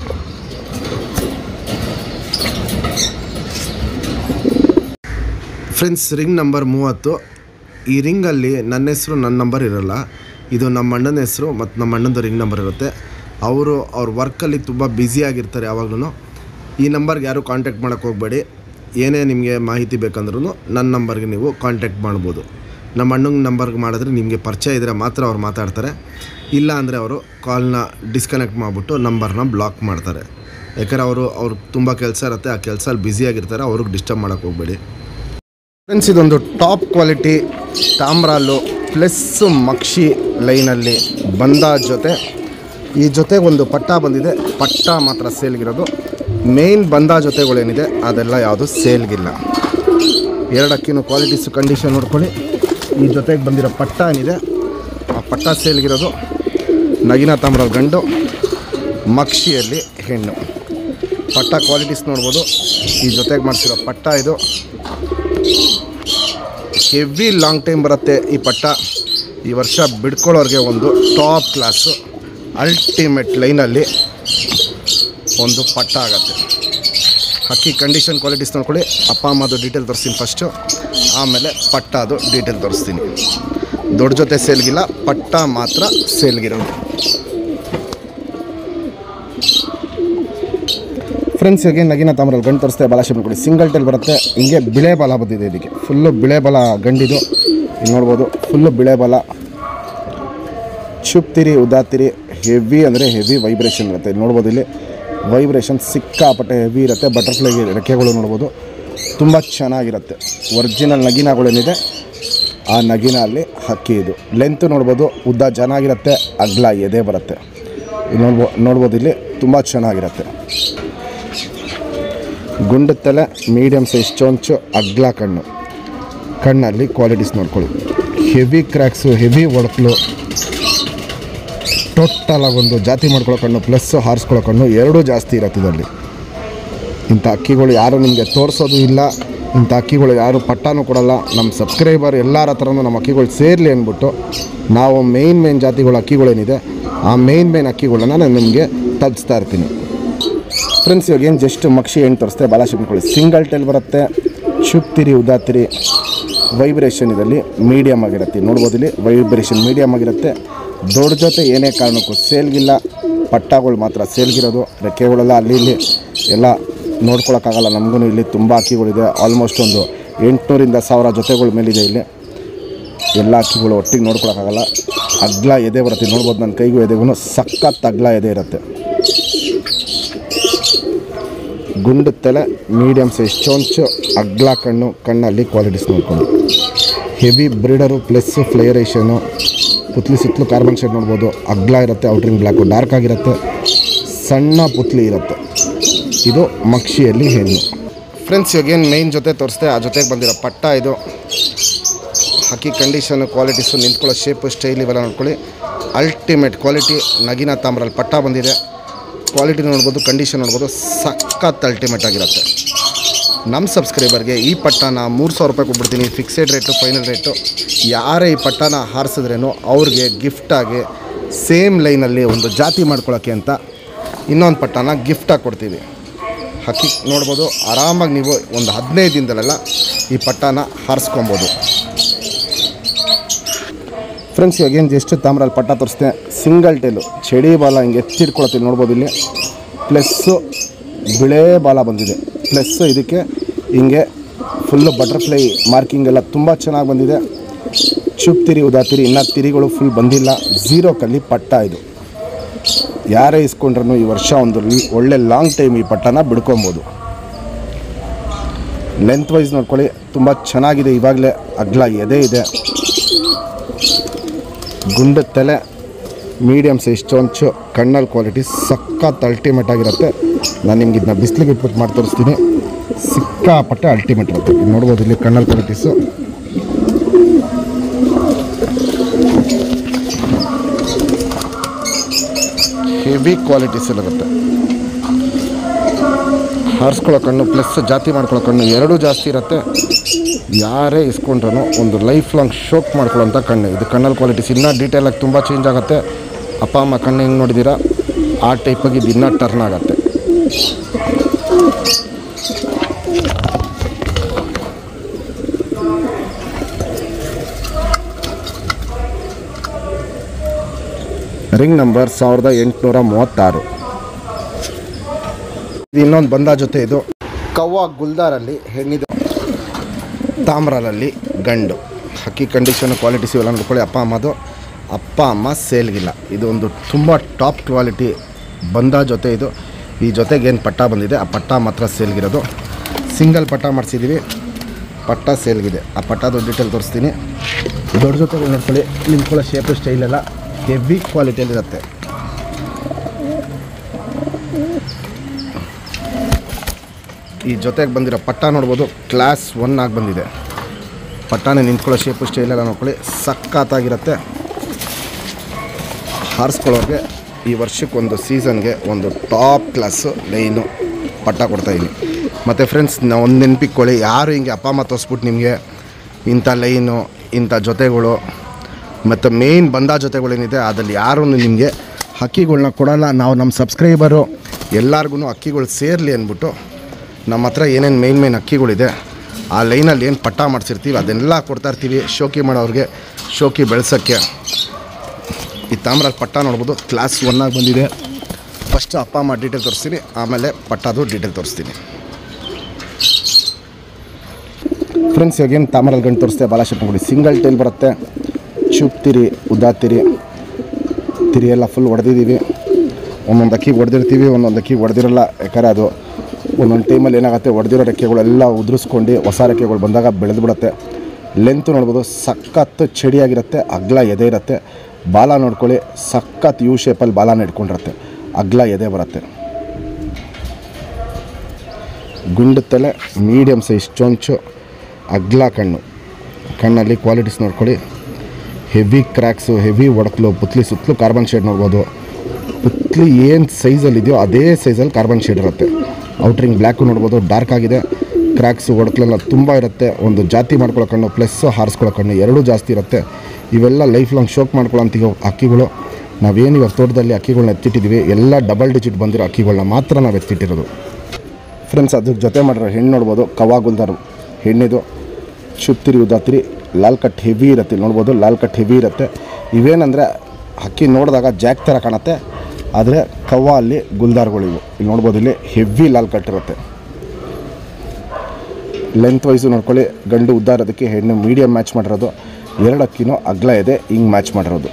ಫ್ರೆಂಡ್ಸ್ ರಿಂಗ್ ನಂಬರ್ ಮೂವತ್ತು ಈ ರಿಂಗಲ್ಲಿ ನನ್ನ ಹೆಸರು ನನ್ನ ನಂಬರ್ ಇರಲ್ಲ ಇದು ನಮ್ಮ ಅಣ್ಣನ ಹೆಸರು ಮತ್ತು ನಮ್ಮ ಅಣ್ಣಂದು ರಿಂಗ್ ನಂಬರ್ ಇರುತ್ತೆ ಅವರು ಅವ್ರ ವರ್ಕಲ್ಲಿ ತುಂಬ ಬ್ಯುಸಿಯಾಗಿರ್ತಾರೆ ಯಾವಾಗಲೂ ಈ ನಂಬರ್ಗೆ ಯಾರೂ ಕಾಂಟ್ಯಾಕ್ಟ್ ಮಾಡೋಕ್ಕೆ ಹೋಗಬೇಡಿ ಏನೇ ನಿಮಗೆ ಮಾಹಿತಿ ಬೇಕಂದ್ರೂ ನನ್ನ ನಂಬರ್ಗೆ ನೀವು ಕಾಂಟ್ಯಾಕ್ಟ್ ಮಾಡ್ಬೋದು ನಮ್ಮ ಅಣ್ಣನ ನಂಬರ್ಗೆ ಮಾಡಿದ್ರೆ ನಿಮಗೆ ಪರಿಚಯ ಇದ್ದರೆ ಮಾತ್ರ ಅವ್ರು ಮಾತಾಡ್ತಾರೆ ಇಲ್ಲ ಅಂದರೆ ಅವರು ಕಾಲ್ನ ಡಿಸ್ಕನೆಕ್ಟ್ ಮಾಡಿಬಿಟ್ಟು ನಂಬರ್ನ ಬ್ಲಾಕ್ ಮಾಡ್ತಾರೆ ಯಾಕಂದರೆ ಅವರು ಅವ್ರಿಗೆ ತುಂಬ ಕೆಲಸ ಇರುತ್ತೆ ಆ ಕೆಲಸಲ್ಲಿ ಬ್ಯುಸಿಯಾಗಿರ್ತಾರೆ ಅವ್ರಿಗೆ ಡಿಸ್ಟರ್ಬ್ ಮಾಡೋಕ್ಕೆ ಹೋಗಬೇಡಿ ಫ್ರೆಂಡ್ಸ್ ಇದೊಂದು ಟಾಪ್ ಕ್ವಾಲಿಟಿ ತಾಮ್ರಾಲು ಪ್ಲಸ್ ಮಕ್ಷಿ ಲೈನಲ್ಲಿ ಬಂದ ಜೊತೆ ಈ ಜೊತೆ ಒಂದು ಪಟ್ಟ ಬಂದಿದೆ ಪಟ್ಟ ಮಾತ್ರ ಸೇಲ್ಗಿರೋದು ಮೇನ್ ಬಂದ ಜೊತೆಗಳೇನಿದೆ ಅದೆಲ್ಲ ಯಾವುದು ಸೇಲ್ಗಿಲ್ಲ ಎರಡು ಅಕ್ಕಿನೂ ಕ್ವಾಲಿಟೀಸು ಕಂಡೀಷನ್ ನೋಡ್ಕೊಳ್ಳಿ ಈ ಜೊತೆಗೆ ಬಂದಿರೋ ಪಟ್ಟ ಏನಿದೆ ಆ ಪಟ್ಟ ಸೇಲ್ಗಿರೋದು ನಗಿನ ತಾಮ್ರ ಗಂಡು ಮಕ್ಷಿಯಲ್ಲಿ ಹೆಣ್ಣು ಪಟ್ಟ ಕ್ವಾಲಿಟೀಸ್ ನೋಡ್ಬೋದು ಈ ಜೊತೆಗೆ ಮಾಡಿಸಿರೋ ಪಟ್ಟ ಇದು ಹೆವಿ ಲಾಂಗ್ ಟೈಮ್ ಬರುತ್ತೆ ಈ ಪಟ್ಟ ಈ ವರ್ಷ ಬಿಡ್ಕೊಳ್ಳೋರಿಗೆ ಒಂದು ಟಾಪ್ ಕ್ಲಾಸು ಅಲ್ಟಿಮೇಟ್ ಲೈನಲ್ಲಿ ಒಂದು ಪಟ್ಟ ಆಗತ್ತೆ ಹಕ್ಕಿ ಕಂಡೀಷನ್ ಕ್ವಾಲಿಟೀಸ್ ನೋಡ್ಕೊಳ್ಳಿ ಅಪ್ಪ ಅಮ್ಮದು ಡೀಟೇಲ್ ತೋರಿಸ್ತೀನಿ ಫಸ್ಟು ಆಮೇಲೆ ಪಟ್ಟ ಅದು ಡೀಟೇಲ್ ತೋರಿಸ್ತೀನಿ ದೊಡ್ಡ ಜೊತೆ ಸೇಲ್ಗಿಲ್ಲ ಪಟ್ಟ ಮಾತ್ರ ಸೇಲ್ಗಿರೋದು ಫ್ರೆಂಡ್ಸ್ ಇವಾಗ ನಗಿನ ತಾಮ್ರಲ್ಲಿ ಗಂಡು ತೋರಿಸ್ತೆ ಬಾಲ ಶೇಪ್ ಕೊಡಿ ಸಿಂಗಲ್ ಟೈಲ್ ಬರುತ್ತೆ ಹಿಂಗೆ ಬಿಳೆ ಬಾಲ ಬಂದಿದೆ ಇದಕ್ಕೆ ಫುಲ್ಲು ಬಿಳೆ ಬಾಲ ಗಂಡಿದು ಇಲ್ಲಿ ನೋಡ್ಬೋದು ಫುಲ್ಲು ಬಿಳೆ ಬಾಲ ಚುಪ್ತಿರಿ ಉದಾತಿರಿ ಹೆವಿ ಅಂದರೆ ಹೆವಿ ವೈಬ್ರೇಷನ್ ಇರುತ್ತೆ ಇಲ್ಲಿ ನೋಡ್ಬೋದು ಇಲ್ಲಿ ವೈಬ್ರೇಷನ್ ಸಿಕ್ಕಾಪಟ್ಟೆ ಹೆವಿ ಇರುತ್ತೆ ಬಟರ್ಫ್ಲೈ ರೆಕ್ಕೆಗಳು ನೋಡ್ಬೋದು ತುಂಬ ಚೆನ್ನಾಗಿರುತ್ತೆ ಒರಿಜಿನಲ್ ನಗಿನಗಳೇನಿದೆ ಆ ನಗಿನ ಅಲ್ಲಿ ಹಕ್ಕಿ ಇದು ಲೆಂತ್ ನೋಡ್ಬೋದು ಉದ್ದ ಚೆನ್ನಾಗಿರುತ್ತೆ ಅಗ್ಲ ಎದೆ ಬರುತ್ತೆ ಇಲ್ಲಿ ನೋಡ್ಬೋ ನೋಡ್ಬೋದು ಇಲ್ಲಿ ತುಂಬ ಚೆನ್ನಾಗಿರುತ್ತೆ ಗುಂಡು ತಲೆ ಮೀಡಿಯಮ್ ಸೈಜ್ ಚೊಂಚು ಅಗ್ಲ ಕಣ್ಣು ಕಣ್ಣಲ್ಲಿ ಕ್ವಾಲಿಟೀಸ್ ನೋಡ್ಕೊಳ್ಳಿ ಹೆವಿ ಕ್ರ್ಯಾಕ್ಸು ಹೆವಿ ಒಡಕ್ಲು ಟೋಟಲ್ ಒಂದು ಜಾತಿ ಮಾಡ್ಕೊಳ್ಳೋ ಕಣ್ಣು ಪ್ಲಸ್ ಹಾರಿಸ್ಕೊಳ್ಳೋ ಕಣ್ಣು ಎರಡೂ ಜಾಸ್ತಿ ಇರುತ್ತೆ ಇದರಲ್ಲಿ ಇಂಥ ಅಕ್ಕಿಗಳು ಯಾರು ನಿಮಗೆ ತೋರಿಸೋದು ಇಲ್ಲ ಇಂಥ ಅಕ್ಕಿಗಳು ಯಾರು ಪಟ್ಟಾನು ಕೊಡಲ್ಲ ನಮ್ಮ ಸಬ್ಸ್ಕ್ರೈಬರ್ ಎಲ್ಲರ ಹತ್ರನೂ ನಮ್ಮ ಅಕ್ಕಿಗಳು ಸೇರಲಿ ಅಂದ್ಬಿಟ್ಟು ನಾವು ಮೇಯ್ನ್ ಮೇಯ್ನ್ ಜಾತಿಗಳ ಅಕ್ಕಿಗಳೇನಿದೆ ಆ ಮೇಯ್ನ್ ಮೇಯ್ನ್ ಅಕ್ಕಿಗಳನ್ನ ನಾನು ನಿಮಗೆ ತಲುಪಿಸ್ತಾ ಇರ್ತೀನಿ ಫ್ರೆಂಡ್ಸ್ ಇವಾಗ ಏನು ಜಸ್ಟ್ ಮಕ್ಷಿ ಏನು ತೋರಿಸ್ತೆ ಭಾಳ ಶಿಪ್ಕೊಳ್ಳಿ ಸಿಂಗಲ್ ಟೈಲ್ ಬರುತ್ತೆ ಶುಪ್ತಿರಿ ಉದಾತಿರಿ ವೈಬ್ರೇಷನ್ ಇದರಲ್ಲಿ ಮೀಡಿಯಮ್ ಆಗಿರುತ್ತೆ ನೋಡ್ಬೋದು ಇಲ್ಲಿ ವೈಬ್ರೇಷನ್ ಮೀಡಿಯಮ್ ಆಗಿರುತ್ತೆ ದೊಡ್ಡ ಜೊತೆ ಏನೇ ಕಾರಣಕ್ಕೂ ಸೇಲ್ಗಿಲ್ಲ ಪಟ್ಟಗಳು ಮಾತ್ರ ಸೇಲ್ಗಿರೋದು ರೆಕ್ಕೆಗಳೆಲ್ಲ ಅಲ್ಲಿ ಇಲ್ಲಿ ಎಲ್ಲ ನೋಡ್ಕೊಳಕ್ಕಾಗಲ್ಲ ನಮಗೂ ಇಲ್ಲಿ ತುಂಬ ಅಕ್ಕಿಗಳಿದೆ ಆಲ್ಮೋಸ್ಟ್ ಒಂದು ಎಂಟುನೂರಿಂದ ಸಾವಿರ ಜೊತೆಗಳ ಮೇಲಿದೆ ಇಲ್ಲಿ ಎಲ್ಲ ಅಕ್ಕಿಗಳು ಒಟ್ಟಿಗೆ ನೋಡ್ಕೊಳಕ್ಕಾಗಲ್ಲ ಅಗ್ಲ ಎದೆ ಬರುತ್ತೆ ನೋಡ್ಬೋದು ನನ್ನ ಕೈಗೂ ಎದೆಗೂ ಸಖತ್ ಅಗ್ಲ ಎದೆ ಇರುತ್ತೆ ಗುಂಡು ತಲೆ ಮೀಡಿಯಮ್ ಸೈಜ್ ಚೊಂಚು ಅಗ್ಲ ಕಣ್ಣು ಕಣ್ಣಲ್ಲಿ ಕ್ವಾಲಿಟೀಸ್ ನೋಡ್ಕೊಂಡು ಹೆವಿ ಬ್ರೀಡರು ಪ್ಲಸ್ ಫ್ಲೇರೇಷನು ಪುತ್ಲಿ ಸುತ್ತಲೂ ಕಾರ್ಬನ್ ಶೇಡ್ ನೋಡ್ಬೋದು ಅಗ್ಲ ಇರುತ್ತೆ ಔಟ್ರಿಂಗ್ ಬ್ಲ್ಯಾಕು ಡಾರ್ಕ್ ಆಗಿರುತ್ತೆ ಸಣ್ಣ ಪುತ್ಲಿ ಇರುತ್ತೆ ಇದು ಮಕ್ಷಿಯಲ್ಲಿ ಹೆಣ್ಣು ಫ್ರೆಂಡ್ಸ್ ಇವಾಗ ಏನು ಮೇಯ್ನ್ ಜೊತೆ ತೋರಿಸ್ದೆ ಆ ಜೊತೆಗೆ ಬಂದಿರೋ ಪಟ್ಟ ಇದು ಹಕ್ಕಿ ಕಂಡೀಷನು ಕ್ವಾಲಿಟೀಸು ನಿಂತ್ಕೊಳ್ಳೋ ಶೇಪು ಸ್ಟೈಲ್ ಇವೆಲ್ಲ ನೋಡ್ಕೊಳ್ಳಿ ಅಲ್ಟಿಮೇಟ್ ಕ್ವಾಲಿಟಿ ನಗಿನ ತಾಮ್ರಲ್ಲಿ ಪಟ್ಟ ಬಂದಿದೆ ಕ್ವಾಲಿಟಿ ನೋಡ್ಬೋದು ಕಂಡೀಷನ್ ನೋಡ್ಬೋದು ಸಖತ್ ಅಲ್ಟಿಮೇಟ್ ಆಗಿರುತ್ತೆ ನಮ್ಮ ಸಬ್ಸ್ಕ್ರೈಬರ್ಗೆ ಈ ಪಟ್ಟನ ಮೂರು ಸಾವಿರ ರೂಪಾಯಿ ಕೊಟ್ಬಿಡ್ತೀನಿ ಫಿಕ್ಸೆಡ್ ರೇಟು ಫೈನಲ್ ರೇಟು ಯಾರೇ ಈ ಪಟ್ಟನ ಹಾರಿಸಿದ್ರೇನು ಅವ್ರಿಗೆ ಗಿಫ್ಟಾಗಿ ಸೇಮ್ ಲೈನಲ್ಲಿ ಒಂದು ಜಾತಿ ಮಾಡ್ಕೊಳ್ಳೋಕ್ಕೆ ಅಂತ ಇನ್ನೊಂದು ಪಟ್ಟನ ಗಿಫ್ಟಾಗಿ ಕೊಡ್ತೀವಿ ಹಕ್ಕಿ ನೋಡ್ಬೋದು ಆರಾಮಾಗಿ ನೀವು ಒಂದು ಹದಿನೈದು ದಿನದಲ್ಲೆಲ್ಲ ಈ ಪಟ್ಟನ ಹಾರಿಸ್ಕೊಬೋದು ಫ್ರೆಂಡ್ಸ್ ಇವಾಗ ಏನು ಜಸ್ಟ್ ತಾಮ್ರಲ್ಲಿ ಪಟ್ಟ ತೋರಿಸ್ತೆ ಸಿಂಗಲ್ ಟೇಲು ಚಳಿ ಬಾಲ ಹಿಂಗೆ ಎತ್ತಿಡ್ಕೊಳತ್ತೀನಿ ನೋಡ್ಬೋದು ಇಲ್ಲಿ ಪ್ಲಸ್ಸು ಬಿಳೆ ಬಾಲ ಬಂದಿದೆ ಪ್ಲಸ್ಸು ಇದಕ್ಕೆ ಹಿಂಗೆ ಫುಲ್ಲು ಬಟರ್ಫ್ಲೈ ಮಾರ್ಕಿಂಗ್ ಎಲ್ಲ ತುಂಬ ಚೆನ್ನಾಗಿ ಬಂದಿದೆ ಚುಪ್ ತಿರಿ ಉದಾತಿರಿ ಇನ್ನೂ ತಿರಿಗಳು ಫುಲ್ ಬಂದಿಲ್ಲ ಝೀರೋ ಕಲ್ಲಿ ಪಟ್ಟ ಇದು ಯಾರೇ ಇಸ್ಕೊಂಡ್ರೂ ಈ ವರ್ಷ ಒಂದು ಲ್- ಒಳ್ಳೆ ಲಾಂಗ್ ಟೈಮ್ ಈ ಪಟ್ಟನ ಬಿಡ್ಕೊಬೋದು ಲೆಂತ್ ವೈಸ್ ನೋಡ್ಕೊಳ್ಳಿ ತುಂಬ ಚೆನ್ನಾಗಿದೆ ಇವಾಗಲೇ ಅಗ್ಲ ಎದೆ ಇದೆ ಗುಂಡ ತಲೆ ಮೀಡಿಯಮ್ ಸೈಜ್ ಚೊಂಚು ಕಣ್ಣಲ್ಲಿ ಕ್ವಾಲಿಟಿ ಸಖತ್ ಅಲ್ಟಿಮೇಟ್ ಆಗಿರುತ್ತೆ ನಾನು ನಿಮ್ಗೆ ಇದನ್ನ ಬಿಸಿಲಿಗೆ ಇಟ್ಬಿಟ್ಟು ಮಾಡಿ ತೋರಿಸ್ತೀನಿ ಸಿಕ್ಕಾಪಟ್ಟೆ ಅಲ್ಟಿಮೇಟ್ ಇರುತ್ತೆ ಇಲ್ಲಿ ನೋಡ್ಬೋದು ಇಲ್ಲಿ ಕಣ್ಣಲ್ಲಿ ಕ್ವಾಲಿಟೀಸು ಹೆವಿ ಕ್ವಾಲಿಟೀಸ್ ಇರುತ್ತೆ ಹಾರಿಸ್ಕೊಳ್ಳೋ ಕಣ್ಣು ಪ್ಲಸ್ ಜಾತಿ ಮಾಡ್ಕೊಳ್ಳೋ ಕಣ್ಣು ಎರಡೂ ಜಾಸ್ತಿ ಇರುತ್ತೆ ಯಾರೇ ಇಸ್ಕೊಂಡ್ರೂ ಒಂದು ಲೈಫ್ ಲಾಂಗ್ ಶೋಕ್ ಮಾಡ್ಕೊಳ್ಳೋಂಥ ಕಣ್ಣು ಇದು ಕಣ್ಣಲ್ಲಿ ಕ್ವಾಲಿಟೀಸ್ ಇನ್ನೂ ಡೀಟೇಲಾಗಿ ತುಂಬ ಚೇಂಜ್ ಆಗುತ್ತೆ ಅಪ್ಪ ಅಮ್ಮ ಕಣ್ಣು ಹೆಂಗೆ ನೋಡಿದ್ದೀರಾ ಆ ಟೈಪಾಗಿ ಇದು ಇನ್ನೂ ಟರ್ನ್ ಆಗುತ್ತೆ ರಿಂಗ್ ನಂಬರ್ ಸಾವಿರದ ಎಂಟುನೂರ ಮೂವತ್ತಾರು ಇದು ಇನ್ನೊಂದು ಬಂದ ಜೊತೆ ಇದು ಕವ್ವ ಗುಲ್ದಾರಲ್ಲಿ ಹೆಣ್ಣಿದು ತಾಮ್ರಲ್ಲಿ ಗಂಡು ಹಕ್ಕಿ ಕಂಡೀಷನ್ ಕ್ವಾಲಿಟೀಸ್ ಇವೆಲ್ಲ ನೋಡ್ಕೊಳ್ಳಿ ಅಪ್ಪ ಅಮ್ಮದು ಅಪ್ಪ ಅಮ್ಮ ಸೇಲ್ಗಿಲ್ಲ ಇದು ಒಂದು ತುಂಬ ಟಾಪ್ ಕ್ವಾಲಿಟಿ ಬಂದ ಜೊತೆ ಇದು ಈ ಜೊತೆಗೆ ಏನು ಪಟ್ಟ ಬಂದಿದೆ ಆ ಪಟ್ಟ ಮಾತ್ರ ಸೇಲ್ಗಿರೋದು ಸಿಂಗಲ್ ಪಟ್ಟ ಮಾಡಿಸಿದ್ದೀವಿ ಪಟ್ಟ ಸೇಲ್ಗಿದೆ ಆ ಪಟ್ಟದ ಡೀಟೇಲ್ ತೋರಿಸ್ತೀನಿ ದೊಡ್ಡ ಜೊತೆಗಳು ನೋಡ್ಕೊಳ್ಳಿ ನಿಂತ್ಕೊಳ್ಳೋ ಶೇಪು ಸ್ಟೈಲೆಲ್ಲ ಹೆವಿ ಕ್ವಾಲಿಟಿಯಲ್ಲಿರುತ್ತೆ ಈ ಜೊತೆಗೆ ಬಂದಿರೋ ಪಟ್ಟ ನೋಡ್ಬೋದು ಕ್ಲಾಸ್ ಒನ್ ಆಗಿ ಬಂದಿದೆ ಪಟ್ಟಾನೆ ನಿಂತ್ಕೊಳ್ಳೋ ಶೇಪು ಸ್ಟೈಲೆಲ್ಲ ನೋಡ್ಕೊಳ್ಳಿ ಸಖತ್ತಾಗಿರುತ್ತೆ ಹಾರಿಸ್ಕೊಳ್ಳೋರಿಗೆ ಈ ವರ್ಷಕ್ಕೊಂದು ಸೀಸನ್ಗೆ ಒಂದು ಟಾಪ್ ಕ್ಲಾಸು ಲೈನು ಪಟ್ಟ ಕೊಡ್ತಾಯಿದ್ದೀನಿ ಮತ್ತು ಫ್ರೆಂಡ್ಸ್ ನಾವು ಒಂದು ನೆನಪಿಕ್ಕೊಳ್ಳಿ ಯಾರು ಹಿಂಗೆ ಅಪ್ಪ ಅಮ್ಮ ತೋರಿಸ್ಬಿಟ್ಟು ನಿಮಗೆ ಇಂಥ ಲೈನು ಇಂಥ ಜೊತೆಗಳು ಮತ್ತು ಮೇಯ್ನ್ ಬಂದ ಜೊತೆಗಳೇನಿದೆ ಅದಲ್ಲಿ ಯಾರೂ ನಿಮಗೆ ಹಕ್ಕಿಗಳ್ನ ಕೊಡಲ್ಲ ನಾವು ನಮ್ಮ ಸಬ್ಸ್ಕ್ರೈಬರು ಎಲ್ಲರಿಗೂ ಅಕ್ಕಿಗಳು ಸೇರಲಿ ಅಂದ್ಬಿಟ್ಟು ನಮ್ಮ ಹತ್ರ ಏನೇನು ಮೇಯ್ನ್ ಮೇಯ್ನ್ ಅಕ್ಕಿಗಳಿದೆ ಆ ಲೈನಲ್ಲಿ ಏನು ಪಟ್ಟ ಮಾಡಿಸಿರ್ತೀವಿ ಅದೆಲ್ಲ ಕೊಡ್ತಾ ಇರ್ತೀವಿ ಶೋಕಿ ಮಾಡೋರಿಗೆ ಶೋಕಿ ಬೆಳೆಸೋಕ್ಕೆ ಈ ತಾಮ್ರಲ್ಲಿ ಪಟ್ಟ ನೋಡ್ಬೋದು ಕ್ಲಾಸ್ ಒನ್ನಾಗಿ ಬಂದಿದೆ ಫಸ್ಟ್ ಅಪ್ಪ ಅಮ್ಮ ಡೀಟೇಲ್ ತೋರಿಸ್ತೀನಿ ಆಮೇಲೆ ಪಟ್ಟದು ಡೀಟೇಲ್ ತೋರಿಸ್ತೀನಿ ಫ್ರೆಂಡ್ಸ್ ಇವಾಗ ಏನು ತಾಮ್ರಲ್ಲಿ ಗಂಟು ತೋರಿಸ್ತೆ ಭಾಳ ಕೊಡಿ ಸಿಂಗಲ್ ಟೈಲ್ ಬರುತ್ತೆ ಚುಪ್ ತಿರಿ ಉದ್ದಾ ತಿರಿ ತಿರಿ ಎಲ್ಲ ಫುಲ್ ಹೊಡೆದಿದ್ದೀವಿ ಒಂದೊಂದು ಅಕ್ಕಿಗೆ ಹೊಡೆದಿರ್ತೀವಿ ಒಂದೊಂದು ಅಕ್ಕಿಗೆ ಹೊಡೆದಿರಲ್ಲ ಯಾಕಂದ್ರೆ ಅದು ಒಂದೊಂದು ಟೈಮಲ್ಲಿ ಏನಾಗುತ್ತೆ ಹೊಡೆದಿರೋ ರೆಕ್ಕೆಗಳೆಲ್ಲ ಉದುರಿಸ್ಕೊಂಡು ಹೊಸ ರೆಕ್ಕೆಗಳು ಬಂದಾಗ ಬೆಳೆದು ಬಿಡುತ್ತೆ ಲೆಂತ್ ನೋಡ್ಬೋದು ಸಖತ್ ಚಡಿಯಾಗಿರುತ್ತೆ ಅಗ್ಲ ಎದೆ ಇರುತ್ತೆ ಬಾಲ ನೋಡ್ಕೊಳ್ಳಿ ಸಖತ್ ಯು ಶೇಪಲ್ಲಿ ಬಾಲನ ಇಟ್ಕೊಂಡಿರುತ್ತೆ ಅಗ್ಲ ಎದೆ ಬರುತ್ತೆ ಗುಂಡು ತಲೆ ಮೀಡಿಯಮ್ ಸೈಜ್ ಚೊಂಚು ಅಗ್ಲ ಕಣ್ಣು ಕಣ್ಣಲ್ಲಿ ಕ್ವಾಲಿಟೀಸ್ ನೋಡ್ಕೊಳ್ಳಿ ಹೆವಿ ಕ್ರ್ಯಾಕ್ಸು ಹೆವಿ ಒಡಕಲು ಪುತ್ಲಿ ಸುತ್ತಲೂ ಕಾರ್ಬನ್ ಶೇಡ್ ನೋಡ್ಬೋದು ಪುತ್ಲಿ ಏನು ಸೈಜಲ್ಲಿದೆಯೋ ಅದೇ ಸೈಜಲ್ಲಿ ಕಾರ್ಬನ್ ಶೇಡ್ ಇರುತ್ತೆ ಔಟ್ರಿಂಗ್ ಬ್ಲ್ಯಾಕು ನೋಡ್ಬೋದು ಡಾರ್ಕ್ ಆಗಿದೆ ಕ್ರ್ಯಾಕ್ಸು ಒಡಕಲೆಲ್ಲ ತುಂಬ ಇರುತ್ತೆ ಒಂದು ಜಾತಿ ಮಾಡ್ಕೊಳ್ಳೋ ಕಣ್ಣು ಪ್ಲಸ್ ಹಾರಿಸ್ಕೊಳ್ಳೋ ಕಣ್ಣು ಎರಡೂ ಜಾಸ್ತಿ ಇರುತ್ತೆ ಇವೆಲ್ಲ ಲೈಫ್ ಲಾಂಗ್ ಶೋಕ್ ಮಾಡ್ಕೊಳ್ಳೋಂಥ ಅಕ್ಕಿಗಳು ನಾವೇನು ಇವಾಗ ತೋಟದಲ್ಲಿ ಅಕ್ಕಿಗಳನ್ನ ಎತ್ತಿಟ್ಟಿದ್ದೀವಿ ಎಲ್ಲ ಡಬಲ್ ಡಿಜಿಟ್ ಬಂದಿರೋ ಅಕ್ಕಿಗಳನ್ನ ಮಾತ್ರ ನಾವು ಎತ್ತಿಟ್ಟಿರೋದು ಫ್ರೆಂಡ್ಸ್ ಅದ್ರ ಜೊತೆ ಮಾಡಿರೋ ಹೆಣ್ಣು ನೋಡ್ಬೋದು ಕವಾಗುಲ್ದಾರ್ ಹೆಣ್ಣಿದು ಶುತ್ತಿರಿ ಉದಾತಿರಿ ಲಾಲ್ ಕಟ್ ಹೆವಿ ಇರುತ್ತೆ ಇಲ್ಲಿ ನೋಡ್ಬೋದು ಲಾಲ್ ಕಟ್ ಹೆವಿ ಇರುತ್ತೆ ಇವೇನಂದರೆ ಹಕ್ಕಿ ನೋಡಿದಾಗ ಜಾಕ್ ಥರ ಕಾಣುತ್ತೆ ಆದರೆ ಕವ್ವ ಅಲ್ಲಿ ಗುಲ್ದಾರ್ಗಳು ಇವು ಇಲ್ಲಿ ನೋಡ್ಬೋದು ಇಲ್ಲಿ ಹೆವಿ ಲಾಲ್ ಕಟ್ ಇರುತ್ತೆ ಲೆಂತ್ ವೈಸು ನೋಡ್ಕೊಳ್ಳಿ ಗಂಡು ಉದ್ದ ಇರೋದಕ್ಕೆ ಹೆಣ್ಣು ಮೀಡಿಯಮ್ ಮ್ಯಾಚ್ ಮಾಡಿರೋದು ಎರಡು ಅಕ್ಕಿನೂ ಅಗ್ಲ ಇದೆ ಹಿಂಗೆ ಮ್ಯಾಚ್ ಮಾಡಿರೋದು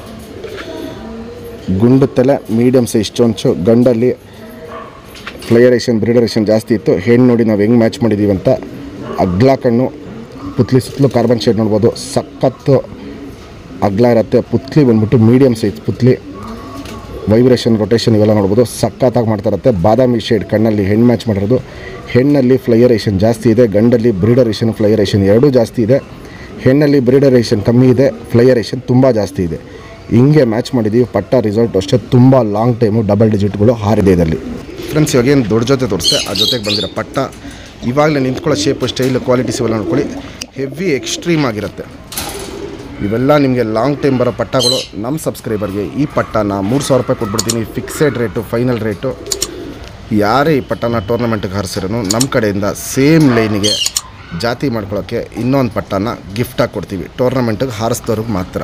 ಗುಂಡು ತಲೆ ಮೀಡಿಯಮ್ ಸೈಜ್ ಚೊಂಚು ಗಂಡಲ್ಲಿ ಫ್ಲೈಯರೇಷನ್ ಬ್ರೀಡರೇಷನ್ ಜಾಸ್ತಿ ಇತ್ತು ಹೆಣ್ಣು ನೋಡಿ ನಾವು ಹೆಂಗೆ ಮ್ಯಾಚ್ ಮಾಡಿದ್ದೀವಿ ಅಂತ ಅಗ್ಲ ಕಣ್ಣು ಪುತ್ಲಿ ಸುತ್ತಲೂ ಕಾರ್ಬನ್ ಶೇಡ್ ನೋಡ್ಬೋದು ಸಖತ್ತು ಅಗ್ಲ ಇರುತ್ತೆ ಪುತ್ಲಿ ಬಂದ್ಬಿಟ್ಟು ಮೀಡಿಯಮ್ ಸೈಜ್ ಪುತ್ಲಿ ವೈಬ್ರೇಷನ್ ರೊಟೇಷನ್ ಇವೆಲ್ಲ ನೋಡ್ಬೋದು ಸಖತ್ತಾಗಿ ಮಾಡ್ತಾ ಇರುತ್ತೆ ಬಾದಾಮಿ ಶೇಡ್ ಕಣ್ಣಲ್ಲಿ ಹೆಣ್ಣು ಮ್ಯಾಚ್ ಮಾಡಿರೋದು ಹೆಣ್ಣಲ್ಲಿ ಫ್ಲೈಯರೇಷನ್ ಜಾಸ್ತಿ ಇದೆ ಗಂಡಲ್ಲಿ ಬ್ರೀಡರೇಷನ್ ಫ್ಲೈಯರೇಷನ್ ಎರಡೂ ಜಾಸ್ತಿ ಇದೆ ಹೆಣ್ಣಲ್ಲಿ ಬ್ರೀಡರೇಷನ್ ಕಮ್ಮಿ ಇದೆ ಫ್ಲೈಯರೇಷನ್ ತುಂಬ ಜಾಸ್ತಿ ಇದೆ ಹಿಂಗೆ ಮ್ಯಾಚ್ ಮಾಡಿದ್ದೀವಿ ಪಟ್ಟ ರಿಸಲ್ಟ್ ಅಷ್ಟೇ ತುಂಬ ಲಾಂಗ್ ಟೈಮು ಡಬಲ್ ಡಿಜಿಟ್ಗಳು ಹಾರಿದೆ ಇದರಲ್ಲಿ ಫ್ರೆಂಡ್ಸ್ ಇವಾಗ ಏನು ದೊಡ್ಡ ಜೊತೆ ತೋರಿಸ್ತೆ ಆ ಜೊತೆಗೆ ಬಂದಿರೋ ಪಟ್ಟ ಇವಾಗಲೇ ನಿಂತ್ಕೊಳ್ಳೋ ಶೇಪು ಸ್ಟೈಲು ಕ್ವಾಲಿಟೀಸ್ ಇವೆಲ್ಲ ನೋಡ್ಕೊಳ್ಳಿ ಹೆವಿ ಎಕ್ಸ್ಟ್ರೀಮ್ ಆಗಿರುತ್ತೆ ಇವೆಲ್ಲ ನಿಮಗೆ ಲಾಂಗ್ ಟೈಮ್ ಬರೋ ಪಟ್ಟಗಳು ನಮ್ಮ ಸಬ್ಸ್ಕ್ರೈಬರ್ಗೆ ಈ ಪಟ್ಟನ ಮೂರು ಸಾವಿರ ರೂಪಾಯಿ ಕೊಟ್ಬಿಡ್ತೀನಿ ಫಿಕ್ಸೆಡ್ ರೇಟು ಫೈನಲ್ ರೇಟು ಯಾರೇ ಈ ಪಟ್ಟನ ಟೂರ್ನಮೆಂಟ್ಗೆ ಹಾರಿಸಿರೋನು ನಮ್ಮ ಕಡೆಯಿಂದ ಸೇಮ್ ಲೈನಿಗೆ ಜಾತಿ ಮಾಡ್ಕೊಳ್ಳೋಕ್ಕೆ ಇನ್ನೊಂದು ಪಟ್ಟನ ಗಿಫ್ಟಾಗಿ ಕೊಡ್ತೀವಿ ಟೂರ್ನಮೆಂಟಿಗೆ ಹಾರಿಸ್ದವ್ರಿಗೆ ಮಾತ್ರ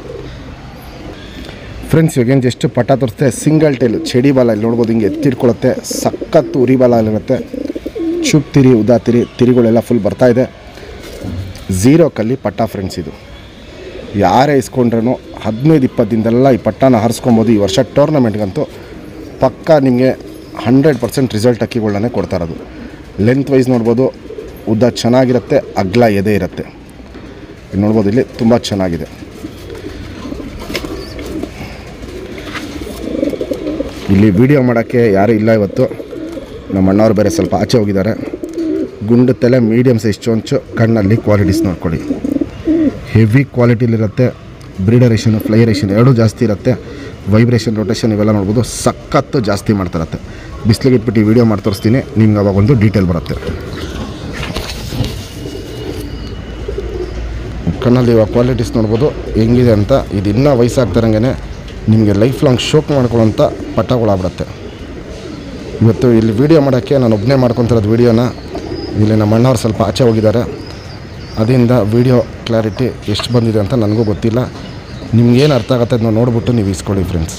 ಫ್ರೆಂಡ್ಸ್ ಇವಾಗೇನು ಜಸ್ಟ್ ಪಟ್ಟ ತೋರಿಸ್ತೆ ಸಿಂಗಲ್ ಟೈಲು ಚಡಿ ಬಾಲ ಇಲ್ಲಿ ನೋಡ್ಬೋದು ಹಿಂಗೆ ಎತ್ತಿಡ್ಕೊಳ್ಳುತ್ತೆ ಸಖತ್ತು ಉರಿ ಬಾಲ ಇರುತ್ತೆ ಚುಪ್ ತಿರಿ ಉದಾ ತಿರಿ ತಿರಿಗಳೆಲ್ಲ ಫುಲ್ ಬರ್ತಾ ಇದೆ ಝೀರೋ ಕಲ್ಲಿ ಪಟ್ಟ ಫ್ರೆಂಡ್ಸ್ ಇದು ಯಾರೇ ಇಸ್ಕೊಂಡ್ರೂ ಹದಿನೈದು ಇಪ್ಪತ್ತು ದಿನದೆಲ್ಲ ಈ ಪಟ್ಟಾನ ಹಾರಿಸ್ಕೊಬೋದು ಈ ವರ್ಷ ಟೂರ್ನಮೆಂಟ್ಗಂತೂ ಪಕ್ಕಾ ನಿಮಗೆ ಹಂಡ್ರೆಡ್ ಪರ್ಸೆಂಟ್ ರಿಸಲ್ಟ್ ಅಕ್ಕಿಗಳನ್ನೇ ಕೊಡ್ತಾ ಇರೋದು ಲೆಂತ್ ವೈಸ್ ನೋಡ್ಬೋದು ಉದ್ದ ಚೆನ್ನಾಗಿರುತ್ತೆ ಅಗ್ಲ ಎದೆ ಇರುತ್ತೆ ಇಲ್ಲಿ ನೋಡ್ಬೋದು ಇಲ್ಲಿ ತುಂಬ ಚೆನ್ನಾಗಿದೆ ಇಲ್ಲಿ ವಿಡಿಯೋ ಮಾಡೋಕ್ಕೆ ಯಾರೂ ಇಲ್ಲ ಇವತ್ತು ನಮ್ಮ ಅಣ್ಣವ್ರು ಬೇರೆ ಸ್ವಲ್ಪ ಆಚೆ ಹೋಗಿದ್ದಾರೆ ಗುಂಡು ತಲೆ ಮೀಡಿಯಮ್ ಸೈಜ್ ಚೊಂಚು ಕಣ್ಣಲ್ಲಿ ಕ್ವಾಲಿಟೀಸ್ ನೋಡ್ಕೊಳ್ಳಿ ಹೆವಿ ಕ್ವಾಲಿಟಿಲಿರುತ್ತೆ ಬ್ರೀಡರೇಷನ್ ಫ್ಲೈರೇಷನ್ ಎರಡೂ ಜಾಸ್ತಿ ಇರುತ್ತೆ ವೈಬ್ರೇಷನ್ ರೊಟೇಷನ್ ಇವೆಲ್ಲ ನೋಡ್ಬೋದು ಸಖತ್ತು ಜಾಸ್ತಿ ಮಾಡ್ತಿರತ್ತೆ ಬಿಸಿಲಿಗೆ ಇಟ್ಬಿಟ್ಟು ಈ ವಿಡಿಯೋ ಮಾಡಿ ತೋರಿಸ್ತೀನಿ ನಿಮ್ಗೆ ಅವಾಗ ಒಂದು ಡೀಟೇಲ್ ಬರುತ್ತೆ ಕಣ್ಣಲ್ಲಿ ಇವಾಗ ಕ್ವಾಲಿಟೀಸ್ ನೋಡ್ಬೋದು ಹೆಂಗಿದೆ ಅಂತ ಇದು ಇನ್ನೂ ವಯಸ್ಸಾಗ್ತಾರಂಗೆ ನಿಮಗೆ ಲೈಫ್ ಲಾಂಗ್ ಶೋಕ್ ಮಾಡ್ಕೊಳ್ಳೋಂಥ ಪಟ್ಟಗಳಾಗ್ಬಿಡುತ್ತೆ ಇವತ್ತು ಇಲ್ಲಿ ವಿಡಿಯೋ ಮಾಡೋಕ್ಕೆ ನಾನು ಒಬ್ಬನೇ ಮಾಡ್ಕೊತಿರೋದು ವಿಡಿಯೋನ ಇಲ್ಲಿ ನಮ್ಮ ಅಣ್ಣವ್ರು ಸ್ವಲ್ಪ ಆಚೆ ಹೋಗಿದ್ದಾರೆ ಅದರಿಂದ ವಿಡಿಯೋ ಕ್ಲಾರಿಟಿ ಎಷ್ಟು ಬಂದಿದೆ ಅಂತ ನನಗೂ ಗೊತ್ತಿಲ್ಲ ನಿಮ್ಗೇನು ಅರ್ಥ ಆಗುತ್ತೆ ಅದನ್ನ ನೋಡ್ಬಿಟ್ಟು ನೀವು ಇಸ್ಕೊಳ್ಳಿ ಫ್ರೆಂಡ್ಸ್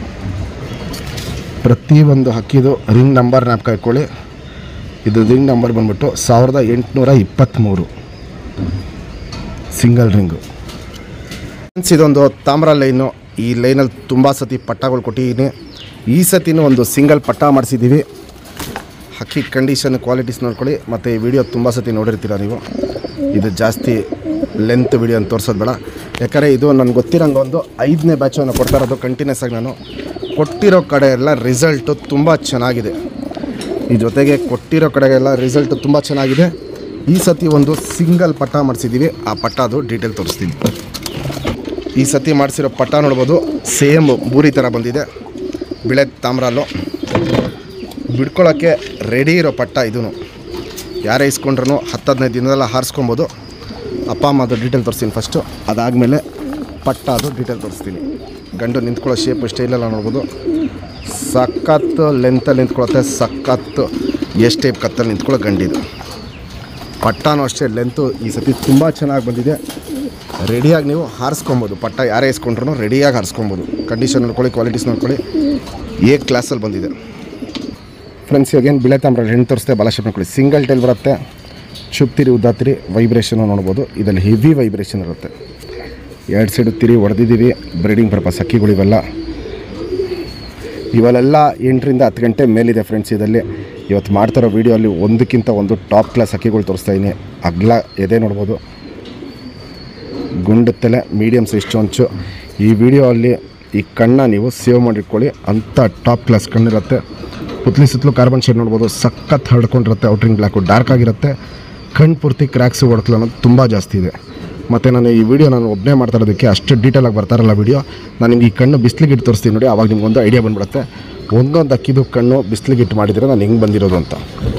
ಪ್ರತಿಯೊಂದು ಹಕ್ಕಿದು ರಿಂಗ್ ನಂಬರ್ ಜ್ಞಾಪಕ ಇಟ್ಕೊಳ್ಳಿ ಇದು ರಿಂಗ್ ನಂಬರ್ ಬಂದ್ಬಿಟ್ಟು ಸಾವಿರದ ಎಂಟುನೂರ ಇಪ್ಪತ್ತ್ಮೂರು ಸಿಂಗಲ್ ರಿಂಗು ಫ್ರೆಂಡ್ಸ್ ಇದೊಂದು ತಾಮ್ರ ಲೈನು ಈ ಲೈನಲ್ಲಿ ತುಂಬ ಸತಿ ಪಟ್ಟಗಳು ಕೊಟ್ಟಿದ್ದೀನಿ ಈ ಸತಿನೂ ಒಂದು ಸಿಂಗಲ್ ಪಟ್ಟ ಮಾಡಿಸಿದ್ದೀವಿ ಹಕ್ಕಿ ಕಂಡೀಷನ್ ಕ್ವಾಲಿಟೀಸ್ ನೋಡ್ಕೊಳ್ಳಿ ಮತ್ತು ಈ ವಿಡಿಯೋ ತುಂಬ ಸತಿ ನೋಡಿರ್ತೀರ ನೀವು ಇದು ಜಾಸ್ತಿ ಲೆಂತ್ ವಿಡಿಯೋ ಅಂತ ತೋರಿಸೋದು ಬೇಡ ಯಾಕಂದರೆ ಇದು ನನಗೆ ಗೊತ್ತಿರೋಂಗೆ ಒಂದು ಐದನೇ ಬ್ಯಾಚನ್ನು ಕೊಡ್ತಾ ಇರೋದು ಕಂಟಿನ್ಯೂಸ್ ಆಗಿ ನಾನು ಕೊಟ್ಟಿರೋ ಕಡೆ ಎಲ್ಲ ರಿಸಲ್ಟು ತುಂಬ ಚೆನ್ನಾಗಿದೆ ಈ ಜೊತೆಗೆ ಕೊಟ್ಟಿರೋ ಕಡೆಗೆಲ್ಲ ರಿಸಲ್ಟ್ ತುಂಬ ಚೆನ್ನಾಗಿದೆ ಈ ಸತಿ ಒಂದು ಸಿಂಗಲ್ ಪಟ್ಟ ಮಾಡಿಸಿದ್ದೀವಿ ಆ ಪಟ್ಟದು ಡೀಟೇಲ್ ತೋರಿಸ್ತೀನಿ ಈ ಸತಿ ಮಾಡಿಸಿರೋ ಪಟ್ಟ ನೋಡ್ಬೋದು ಸೇಮ್ ಬೂರಿ ಥರ ಬಂದಿದೆ ಬಿಳೆ ತಾಮ್ರಲ್ಲು ಬಿಡ್ಕೊಳ್ಳೋಕ್ಕೆ ರೆಡಿ ಇರೋ ಪಟ್ಟ ಇದೂ ಯಾರೇ ಇಸ್ಕೊಂಡ್ರೂ ಹತ್ತು ಹದಿನೈದು ದಿನದಲ್ಲ ಹಾರಿಸ್ಕೊಬೋದು ಅಪ್ಪ ಅಮ್ಮದು ಡೀಟೇಲ್ ತೋರಿಸ್ತೀನಿ ಫಸ್ಟು ಅದಾದಮೇಲೆ ಪಟ್ಟ ಅದು ಡೀಟೇಲ್ ತೋರಿಸ್ತೀನಿ ಗಂಡು ನಿಂತ್ಕೊಳ್ಳೋ ಶೇಪ್ ಸ್ಟೈಲೆಲ್ಲ ನೋಡ್ಬೋದು ಸಖತ್ತು ಲೆಂತಲ್ಲಿ ನಿಂತ್ಕೊಳ್ಳುತ್ತೆ ಸಖತ್ತು ಎಷ್ಟು ಟೈಪ್ ಕತ್ತಲ್ಲಿ ನಿಂತ್ಕೊಳ್ಳೋ ಗಂಡಿದು ಪಟ್ಟನೂ ಅಷ್ಟೇ ಲೆಂತು ಈ ಸತಿ ತುಂಬ ಚೆನ್ನಾಗಿ ಬಂದಿದೆ ರೆಡಿಯಾಗಿ ನೀವು ಹಾರಿಸ್ಕೊಬೋದು ಪಟ್ಟ ಯಾರೇ ಇಸ್ಕೊಂಡ್ರು ರೆಡಿಯಾಗಿ ಹಾರಿಸ್ಕೊಬೋದು ಕಂಡೀಷನ್ ನೋಡ್ಕೊಳ್ಳಿ ಕ್ವಾಲಿಟೀಸ್ ನೋಡ್ಕೊಳ್ಳಿ ಏ ಕ್ಲಾಸಲ್ಲಿ ಬಂದಿದೆ ಫ್ರೆಂಡ್ಸ್ ಇವಾಗೇನು ಬಿಳೆ ತಾಮ್ರ ಹೆಣ್ಣು ತೋರಿಸ್ತೆ ಬಲ ಶೇಪ್ ನೋಡ್ಕೊಳ್ಳಿ ಸಿಂಗಲ್ ಟೈಲ್ ಬರುತ್ತೆ ಚುಪ್ತಿರಿ ಉದ್ದಾತಿರಿ ವೈಬ್ರೇಷನು ನೋಡ್ಬೋದು ಇದರಲ್ಲಿ ಹೆವಿ ವೈಬ್ರೇಷನ್ ಇರುತ್ತೆ ಎರಡು ಸೈಡು ತಿರಿ ಹೊಡೆದಿದ್ದೀವಿ ಬ್ರೀಡಿಂಗ್ ಪರ್ಪಸ್ ಅಕ್ಕಿಗಳು ಇವೆಲ್ಲ ಇವೆಲ್ಲ ಎಂಟರಿಂದ ಹತ್ತು ಗಂಟೆ ಮೇಲಿದೆ ಫ್ರೆಂಡ್ಸ್ ಇದರಲ್ಲಿ ಇವತ್ತು ಮಾಡ್ತಿರೋ ವೀಡಿಯೋಲ್ಲಿ ಒಂದಕ್ಕಿಂತ ಒಂದು ಟಾಪ್ ಕ್ಲಾಸ್ ಅಕ್ಕಿಗಳು ತೋರಿಸ್ತಾ ಇದ್ದೀನಿ ಅಗ್ಲ ಎದೆ ನೋಡ್ಬೋದು ಗುಂಡು ತಲೆ ಮೀಡಿಯಮ್ ಸೈಜ್ ಚೊಂಚು ಈ ವಿಡಿಯೋ ಅಲ್ಲಿ ಈ ಕಣ್ಣ ನೀವು ಸೇವ್ ಮಾಡಿಟ್ಕೊಳ್ಳಿ ಅಂಥ ಟಾಪ್ ಕ್ಲಾಸ್ ಕಣ್ಣಿರುತ್ತೆ ಪುತ್ಲಿ ಸುತ್ತಲೂ ಕಾರ್ಬನ್ ಶೇಡ್ ನೋಡ್ಬೋದು ಸಖತ್ ಹರಡ್ಕೊಂಡಿರುತ್ತೆ ಔಟ್ರಿಂಗ್ ಬ್ಲ್ಯಾಕು ಡಾರ್ಕ್ ಆಗಿರುತ್ತೆ ಕಣ್ಣು ಪೂರ್ತಿ ಕ್ರ್ಯಾಕ್ಸು ಹೊಡ್ತಲು ಅನ್ನೋದು ತುಂಬ ಜಾಸ್ತಿ ಇದೆ ಮತ್ತು ನಾನು ಈ ವಿಡಿಯೋ ನಾನು ಒಬ್ಬನೇ ಮಾಡ್ತಾ ಇರೋದಕ್ಕೆ ಅಷ್ಟು ಡೀಟೇಲಾಗಿ ಬರ್ತಾರಲ್ಲ ವಿಡಿಯೋ ನಾನು ನಿಮ್ಗೆ ಈ ಕಣ್ಣು ಬಿಸಿಲಿಗೆ ಇಟ್ಟು ತೋರಿಸ್ತೀನಿ ನೋಡಿ ಆವಾಗ ನಿಮ್ಗೊಂದು ಐಡಿಯಾ ಬಂದ್ಬಿಡುತ್ತೆ ಒಂದೊಂದು ಅಕ್ಕಿದು ಕಣ್ಣು ಬಿಸಿಲಿಗೆ ಇಟ್ಟು ಮಾಡಿದರೆ ನಾನು ಹೆಂಗೆ ಬಂದಿರೋದು ಅಂತ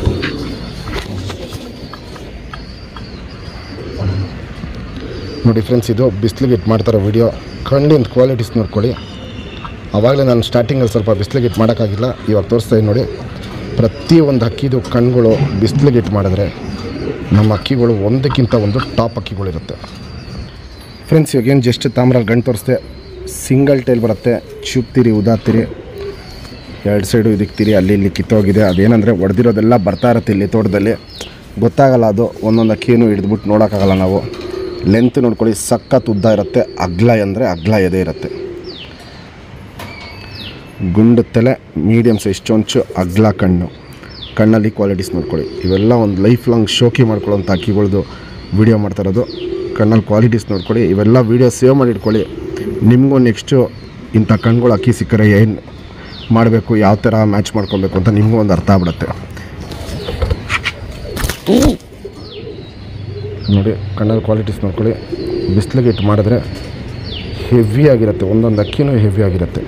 ನೋಡಿ ಫ್ರೆಂಡ್ಸ್ ಇದು ಬಿಸಿಲಿಗೆ ಇಟ್ಟು ಮಾಡ್ತಾರೋ ವಿಡಿಯೋ ಕಣ್ಣಿನ ಕ್ವಾಲಿಟೀಸ್ ನೋಡ್ಕೊಳ್ಳಿ ಆವಾಗಲೇ ನಾನು ಸ್ಟಾರ್ಟಿಂಗಲ್ಲಿ ಸ್ವಲ್ಪ ಬಿಸಿಲಿಗೆ ಇಟ್ಟು ಮಾಡೋಕ್ಕಾಗಿಲ್ಲ ಇವಾಗ ತೋರಿಸ್ತಾ ಇದ್ದೀನಿ ನೋಡಿ ಪ್ರತಿಯೊಂದು ಅಕ್ಕಿದು ಕಣ್ಗಳು ಬಿಸಿಲಿಗೆ ಇಟ್ಟು ಮಾಡಿದ್ರೆ ನಮ್ಮ ಅಕ್ಕಿಗಳು ಒಂದಕ್ಕಿಂತ ಒಂದು ಟಾಪ್ ಅಕ್ಕಿಗಳಿರುತ್ತೆ ಫ್ರೆಂಡ್ಸ್ ಇವಾಗ ಏನು ಜಸ್ಟ್ ತಾಮ್ರಲ್ಲಿ ಗಂಟು ತೋರಿಸ್ದೆ ಸಿಂಗಲ್ ಟೈಲ್ ಬರುತ್ತೆ ಚುಪ್ತಿರಿ ಉದಾತಿರಿ ಎರಡು ಸೈಡು ಇದಕ್ತಿರಿ ಅಲ್ಲಿ ಇಲ್ಲಿ ಕಿತ್ತೋಗಿದೆ ಅದೇನಂದರೆ ಹೊಡೆದಿರೋದೆಲ್ಲ ಬರ್ತಾ ಇರುತ್ತೆ ಇಲ್ಲಿ ತೋಟದಲ್ಲಿ ಗೊತ್ತಾಗಲ್ಲ ಅದು ಒಂದೊಂದು ಅಕ್ಕಿನೂ ಹಿಡಿದ್ಬಿಟ್ಟು ನೋಡೋಕ್ಕಾಗಲ್ಲ ನಾವು ಲೆಂತ್ ನೋಡ್ಕೊಳ್ಳಿ ಸಖತ್ ಉದ್ದ ಇರುತ್ತೆ ಅಗ್ಲ ಅಂದರೆ ಅಗ್ಲ ಎದೆ ಇರುತ್ತೆ ಗುಂಡು ತಲೆ ಮೀಡಿಯಮ್ ಸೈಜ್ ಚೊಂಚು ಅಗ್ಲ ಕಣ್ಣು ಕಣ್ಣಲ್ಲಿ ಕ್ವಾಲಿಟೀಸ್ ನೋಡ್ಕೊಳ್ಳಿ ಇವೆಲ್ಲ ಒಂದು ಲೈಫ್ ಲಾಂಗ್ ಶೋಕಿ ಮಾಡ್ಕೊಳ್ಳೋಂಥ ಅಕ್ಕಿಗಳ್ದು ವೀಡಿಯೋ ಮಾಡ್ತಾ ಇರೋದು ಕಣ್ಣಲ್ಲಿ ಕ್ವಾಲಿಟೀಸ್ ನೋಡ್ಕೊಳ್ಳಿ ಇವೆಲ್ಲ ವೀಡಿಯೋ ಸೇವ್ ಮಾಡಿ ಇಟ್ಕೊಳ್ಳಿ ನಿಮಗೂ ನೆಕ್ಸ್ಟು ಇಂಥ ಕಣ್ಗಳು ಅಕ್ಕಿ ಸಿಕ್ಕರೆ ಏನು ಮಾಡಬೇಕು ಯಾವ ಥರ ಮ್ಯಾಚ್ ಮಾಡ್ಕೊಬೇಕು ಅಂತ ನಿಮಗೂ ಒಂದು ಅರ್ಥ ಆಗ್ಬಿಡುತ್ತೆ ನೋಡಿ ಕಣ್ಣಲ್ಲಿ ಕ್ವಾಲಿಟೀಸ್ ನೋಡ್ಕೊಳ್ಳಿ ಬಿಸಿಲಿಗೆ ಇಟ್ಟು ಮಾಡಿದ್ರೆ ಹೆವಿ ಆಗಿರುತ್ತೆ ಒಂದೊಂದು ಅಕ್ಕಿನೂ ಹೆವಿ ಆಗಿರುತ್ತೆ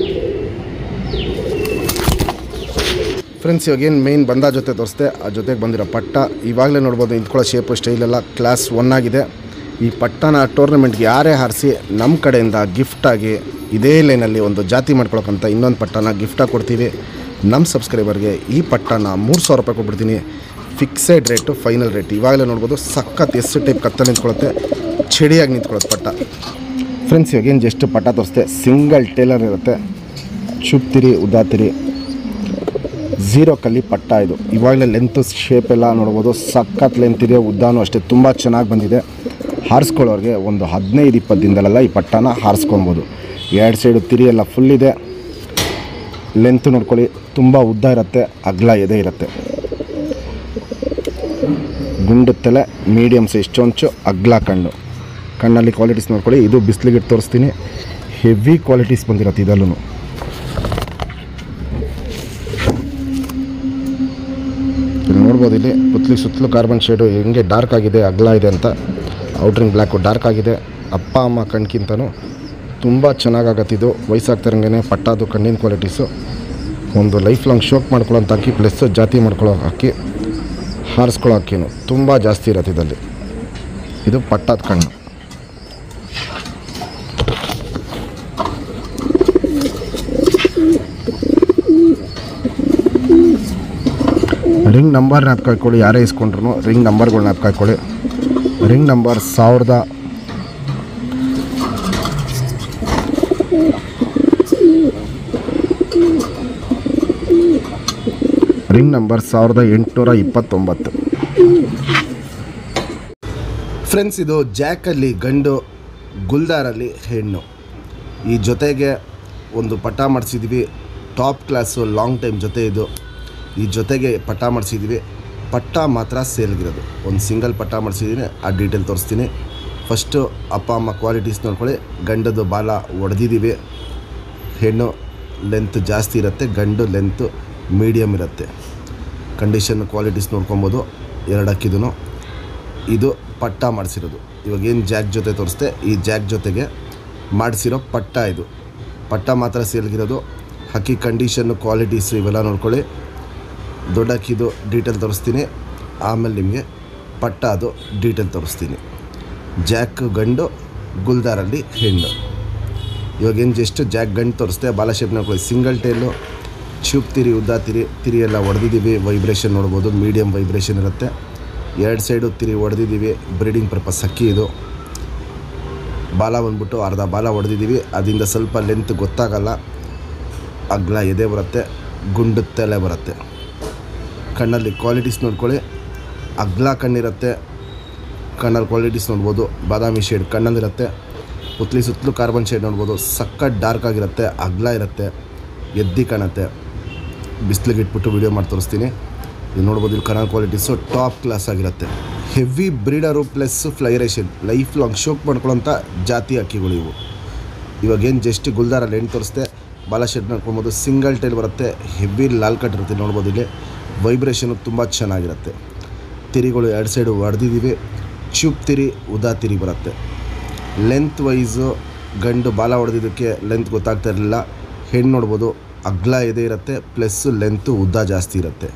ಫ್ರೆಂಡ್ಸ್ ಇವಾಗ ಏನು ಮೇಯ್ನ್ ಬಂದ ಜೊತೆ ತೋರಿಸ್ದೆ ಆ ಜೊತೆಗೆ ಬಂದಿರೋ ಪಟ್ಟ ಇವಾಗಲೇ ನೋಡ್ಬೋದು ನಿಂತ್ಕೊಳ್ಳೋ ಶೇಪು ಸ್ಟೈಲೆಲ್ಲ ಕ್ಲಾಸ್ ಒನ್ ಆಗಿದೆ ಈ ಪಟ್ಟನ ಟೂರ್ನಮೆಂಟ್ಗೆ ಯಾರೇ ಹಾರಿಸಿ ನಮ್ಮ ಕಡೆಯಿಂದ ಗಿಫ್ಟಾಗಿ ಇದೇ ಲೈನಲ್ಲಿ ಒಂದು ಜಾತಿ ಮಾಡ್ಕೊಳಕ್ಕಂತ ಇನ್ನೊಂದು ಪಟ್ಟನ ಗಿಫ್ಟಾಗಿ ಕೊಡ್ತೀವಿ ನಮ್ಮ ಸಬ್ಸ್ಕ್ರೈಬರ್ಗೆ ಈ ಪಟ್ಟನ ಮೂರು ಸಾವಿರ ರೂಪಾಯಿ ಕೊಟ್ಬಿಡ್ತೀನಿ ಫಿಕ್ಸೆಡ್ ರೇಟು ಫೈನಲ್ ರೇಟ್ ಇವಾಗಲೇ ನೋಡ್ಬೋದು ಸಖತ್ ಎಸ್ ಟೈಪ್ ಕತ್ತಲ್ಲಿ ನಿಂತ್ಕೊಳ್ಳುತ್ತೆ ಚಡಿಯಾಗಿ ನಿಂತ್ಕೊಳ್ಳುತ್ತೆ ಪಟ್ಟ ಫ್ರೆಂಡ್ಸ್ ಇವಾಗೇನು ಜಸ್ಟ್ ಪಟ್ಟ ತೋರಿಸ್ದೆ ಸಿಂಗಲ್ ಟೇಲರ್ ಇರುತ್ತೆ ಚುಪ್ತಿರಿ ಉದ್ದಾತಿರಿ ಝೀರೋ ಕಲ್ಲಿ ಪಟ್ಟ ಇದು ಇವಾಗಲೇ ಲೆಂತ್ ಶೇಪ್ ಎಲ್ಲ ನೋಡ್ಬೋದು ಸಖತ್ ಲೆಂತ್ ಇದೆ ಉದ್ದಾನು ಅಷ್ಟೇ ತುಂಬ ಚೆನ್ನಾಗಿ ಬಂದಿದೆ ಹಾರಿಸ್ಕೊಳ್ಳೋರಿಗೆ ಒಂದು ಹದಿನೈದು ಇಪ್ಪತ್ತು ದಿನದಲ್ಲೆಲ್ಲ ಈ ಪಟ್ಟನ ಹಾರಿಸ್ಕೊಬೋದು ಎರಡು ಸೈಡು ತಿರಿ ಎಲ್ಲ ಫುಲ್ ಇದೆ ಲೆಂತ್ ನೋಡ್ಕೊಳ್ಳಿ ತುಂಬ ಉದ್ದ ಇರುತ್ತೆ ಅಗಲ ಎದೆ ಇರುತ್ತೆ ಗುಂಡು ತಲೆ ಮೀಡಿಯಮ್ ಸೈಜ್ ಚೊಂಚು ಅಗ್ಲ ಕಣ್ಣು ಕಣ್ಣಲ್ಲಿ ಕ್ವಾಲಿಟೀಸ್ ನೋಡ್ಕೊಳ್ಳಿ ಇದು ಬಿಸಿಲಿಗೆ ತೋರಿಸ್ತೀನಿ ಹೆವಿ ಕ್ವಾಲಿಟೀಸ್ ಬಂದಿರುತ್ತೆ ಇದಲ್ಲೂ ಇಲ್ಲಿ ನೋಡ್ಬೋದು ಇಲ್ಲಿ ಪುತ್ಲಿ ಸುತ್ತಲೂ ಕಾರ್ಬನ್ ಶೇಡು ಹೆಂಗೆ ಡಾರ್ಕ್ ಆಗಿದೆ ಅಗಲ ಇದೆ ಅಂತ ಔಟ್ರಿಂಗ್ ಬ್ಲ್ಯಾಕು ಡಾರ್ಕ್ ಆಗಿದೆ ಅಪ್ಪ ಅಮ್ಮ ಕಣ್ಗಿಂತನೂ ತುಂಬ ಚೆನ್ನಾಗಾಗತ್ತಿದ್ದು ವಯಸ್ಸಾಗ್ತಿರಂಗೆ ಪಟ್ಟಾದು ಕಣ್ಣಿನ ಕ್ವಾಲಿಟೀಸು ಒಂದು ಲೈಫ್ ಲಾಂಗ್ ಶೋಕ್ ಮಾಡ್ಕೊಳ್ಳೋಂಥ ಅಕ್ಕಿ ಪ್ಲಸ್ ಜಾತಿ ಮಾಡ್ಕೊಳ್ಳೋ ಅಕ್ಕಿ ಹಾರಿಸ್ಕೊಳ್ಳೋ ಅಕ್ಕಿನೂ ತುಂಬ ಜಾಸ್ತಿ ಇರತ್ತೆ ಇದರಲ್ಲಿ ಇದು ಪಟ್ಟಾದ ಕಣ್ಣು ರಿಂಗ್ ನಂಬರ್ ಜ್ಞಾಪಕ ಹಾಕೊಳ್ಳಿ ಯಾರೇ ಇಸ್ಕೊಂಡ್ರು ರಿಂಗ್ ನಂಬರ್ಗಳು ಜ್ಞಾಪಕ ಹಾಕೊಳ್ಳಿ ರಿಂಗ್ ನಂಬರ್ ಸಾವಿರದ ರಿಂಗ್ ನಂಬರ್ ಸಾವಿರದ ಎಂಟುನೂರ ಇಪ್ಪತ್ತೊಂಬತ್ತು ಫ್ರೆಂಡ್ಸ್ ಇದು ಜಾಕಲ್ಲಿ ಗಂಡು ಗುಲ್ದಾರಲ್ಲಿ ಹೆಣ್ಣು ಈ ಜೊತೆಗೆ ಒಂದು ಪಟ ಮಾಡಿಸಿದ್ವಿ ಟಾಪ್ ಕ್ಲಾಸು ಲಾಂಗ್ ಟೈಮ್ ಜೊತೆ ಇದು ಈ ಜೊತೆಗೆ ಪಟ ಮಾಡಿಸಿದ್ವಿ ಪಟ್ಟ ಮಾತ್ರ ಸೇಲ್ಗಿರೋದು ಒಂದು ಸಿಂಗಲ್ ಪಟ್ಟ ಮಾಡಿಸಿದ್ದೀನಿ ಆ ಡೀಟೇಲ್ ತೋರಿಸ್ತೀನಿ ಫಸ್ಟು ಅಪ್ಪ ಅಮ್ಮ ಕ್ವಾಲಿಟೀಸ್ ನೋಡ್ಕೊಳ್ಳಿ ಗಂಡದು ಬಾಲ ಒಡೆದಿದ್ದೀವಿ ಹೆಣ್ಣು ಲೆಂತ್ ಜಾಸ್ತಿ ಇರುತ್ತೆ ಗಂಡು ಲೆಂತು ಮೀಡಿಯಮ್ ಇರುತ್ತೆ ಕಂಡೀಷನ್ ಕ್ವಾಲಿಟೀಸ್ ನೋಡ್ಕೊಬೋದು ಎರಡು ಅಕ್ಕಿದೂ ಇದು ಪಟ್ಟ ಮಾಡಿಸಿರೋದು ಇವಾಗ ಏನು ಜಾಕ್ ಜೊತೆ ತೋರಿಸ್ದೆ ಈ ಜಾಕ್ ಜೊತೆಗೆ ಮಾಡಿಸಿರೋ ಪಟ್ಟ ಇದು ಪಟ್ಟ ಮಾತ್ರ ಸೇಲ್ಗಿರೋದು ಹಕ್ಕಿ ಕಂಡೀಷನ್ನು ಕ್ವಾಲಿಟೀಸ್ ಇವೆಲ್ಲ ನೋಡ್ಕೊಳ್ಳಿ ದೊಡ್ಡ ಅಕ್ಕಿದು ಡೀಟೇಲ್ ತೋರಿಸ್ತೀನಿ ಆಮೇಲೆ ನಿಮಗೆ ಪಟ್ಟ ಅದು ಡೀಟೇಲ್ ತೋರಿಸ್ತೀನಿ ಜಾಕ್ ಗಂಡು ಗುಲ್ದಾರಲ್ಲಿ ಹೆಣ್ಣು ಇವಾಗ ಏನು ಜಸ್ಟ್ ಜಾಕ್ ಗಂಡು ತೋರಿಸ್ದೆ ಬಾಲ ಶೇಪ್ ನೋಡ್ಕೊಳ್ಳಿ ಸಿಂಗಲ್ ಟೇಲು ಚೂಪ್ ತಿರಿ ಉದ್ದ ತಿರಿ ತಿರಿ ಎಲ್ಲ ಹೊಡೆದಿದ್ದೀವಿ ವೈಬ್ರೇಷನ್ ನೋಡ್ಬೋದು ಮೀಡಿಯಮ್ ವೈಬ್ರೇಷನ್ ಇರುತ್ತೆ ಎರಡು ಸೈಡು ತಿರಿ ಹೊಡೆದಿದ್ದೀವಿ ಬ್ರೀಡಿಂಗ್ ಪರ್ಪಸ್ ಅಕ್ಕಿ ಇದು ಬಾಲ ಬಂದ್ಬಿಟ್ಟು ಅರ್ಧ ಬಾಲ ಹೊಡೆದಿದ್ದೀವಿ ಅದರಿಂದ ಸ್ವಲ್ಪ ಲೆಂತ್ ಗೊತ್ತಾಗಲ್ಲ ಅಗ್ಲ ಎದೆ ಬರುತ್ತೆ ಗುಂಡು ತಲೆ ಬರುತ್ತೆ ಕಣ್ಣಲ್ಲಿ ಕ್ವಾಲಿಟೀಸ್ ನೋಡ್ಕೊಳ್ಳಿ ಅಗ್ಲ ಕಣ್ಣಿರುತ್ತೆ ಕಣ್ಣಲ್ಲಿ ಕ್ವಾಲಿಟೀಸ್ ನೋಡ್ಬೋದು ಬಾದಾಮಿ ಶೇಡ್ ಕಣ್ಣಲ್ಲಿರುತ್ತೆ ಪುತ್ಲಿ ಸುತ್ತಲೂ ಕಾರ್ಬನ್ ಶೇಡ್ ನೋಡ್ಬೋದು ಸಖತ್ ಡಾರ್ಕ್ ಆಗಿರುತ್ತೆ ಅಗ್ಲ ಇರುತ್ತೆ ಎದ್ದಿ ಕಾಣುತ್ತೆ ಬಿಸಿಲಿಗೆ ಇಟ್ಬಿಟ್ಟು ವೀಡಿಯೋ ಮಾಡಿ ತೋರಿಸ್ತೀನಿ ಇದು ನೋಡ್ಬೋದು ಇಲ್ಲಿ ಕನ್ನಡ ಕ್ವಾಲಿಟೀಸು ಟಾಪ್ ಕ್ಲಾಸ್ ಆಗಿರುತ್ತೆ ಹೆವಿ ಬ್ರೀಡರು ಪ್ಲಸ್ ಫ್ಲೈರೇಷನ್ ಲೈಫ್ ಲಾಂಗ್ ಶೋಕ್ ಮಾಡ್ಕೊಳ್ಳೋಂಥ ಜಾತಿ ಅಕ್ಕಿಗಳು ಇವು ಇವಾಗ ಏನು ಜಸ್ಟ್ ಗುಲ್ದಾರಲ್ಲಿ ಎಂಟು ತೋರಿಸ್ದೆ ಬಾಲ ಶೆಡ್ ನೋಡ್ಕೊಬೋದು ಸಿಂಗಲ್ ಟೈಲ್ ಬರುತ್ತೆ ಹೆವಿ ಲಾಲ್ ಕಟ್ ಇರುತ್ತೆ ನೋಡ್ಬೋದು ಇಲ್ಲಿ ವೈಬ್ರೇಷನು ತುಂಬ ಚೆನ್ನಾಗಿರುತ್ತೆ ತಿರಿಗಳು ಎರಡು ಸೈಡು ಹೊಡೆದಿದ್ದೀವಿ ಚೂಪ್ ತಿರಿ ಉದಾ ತಿರಿ ಬರುತ್ತೆ ಲೆಂತ್ ವೈಸು ಗಂಡು ಬಾಲ ಹೊಡೆದಿದ್ದಕ್ಕೆ ಲೆಂತ್ ಗೊತ್ತಾಗ್ತಾ ಇರಲಿಲ್ಲ ಹೆಣ್ಣು ನೋಡ್ಬೋದು ಅಗ್ಲ ಎದೆ ಇರುತ್ತೆ ಪ್ಲಸ್ಸು ಲೆಂತು ಉದ್ದ ಜಾಸ್ತಿ ಇರುತ್ತೆ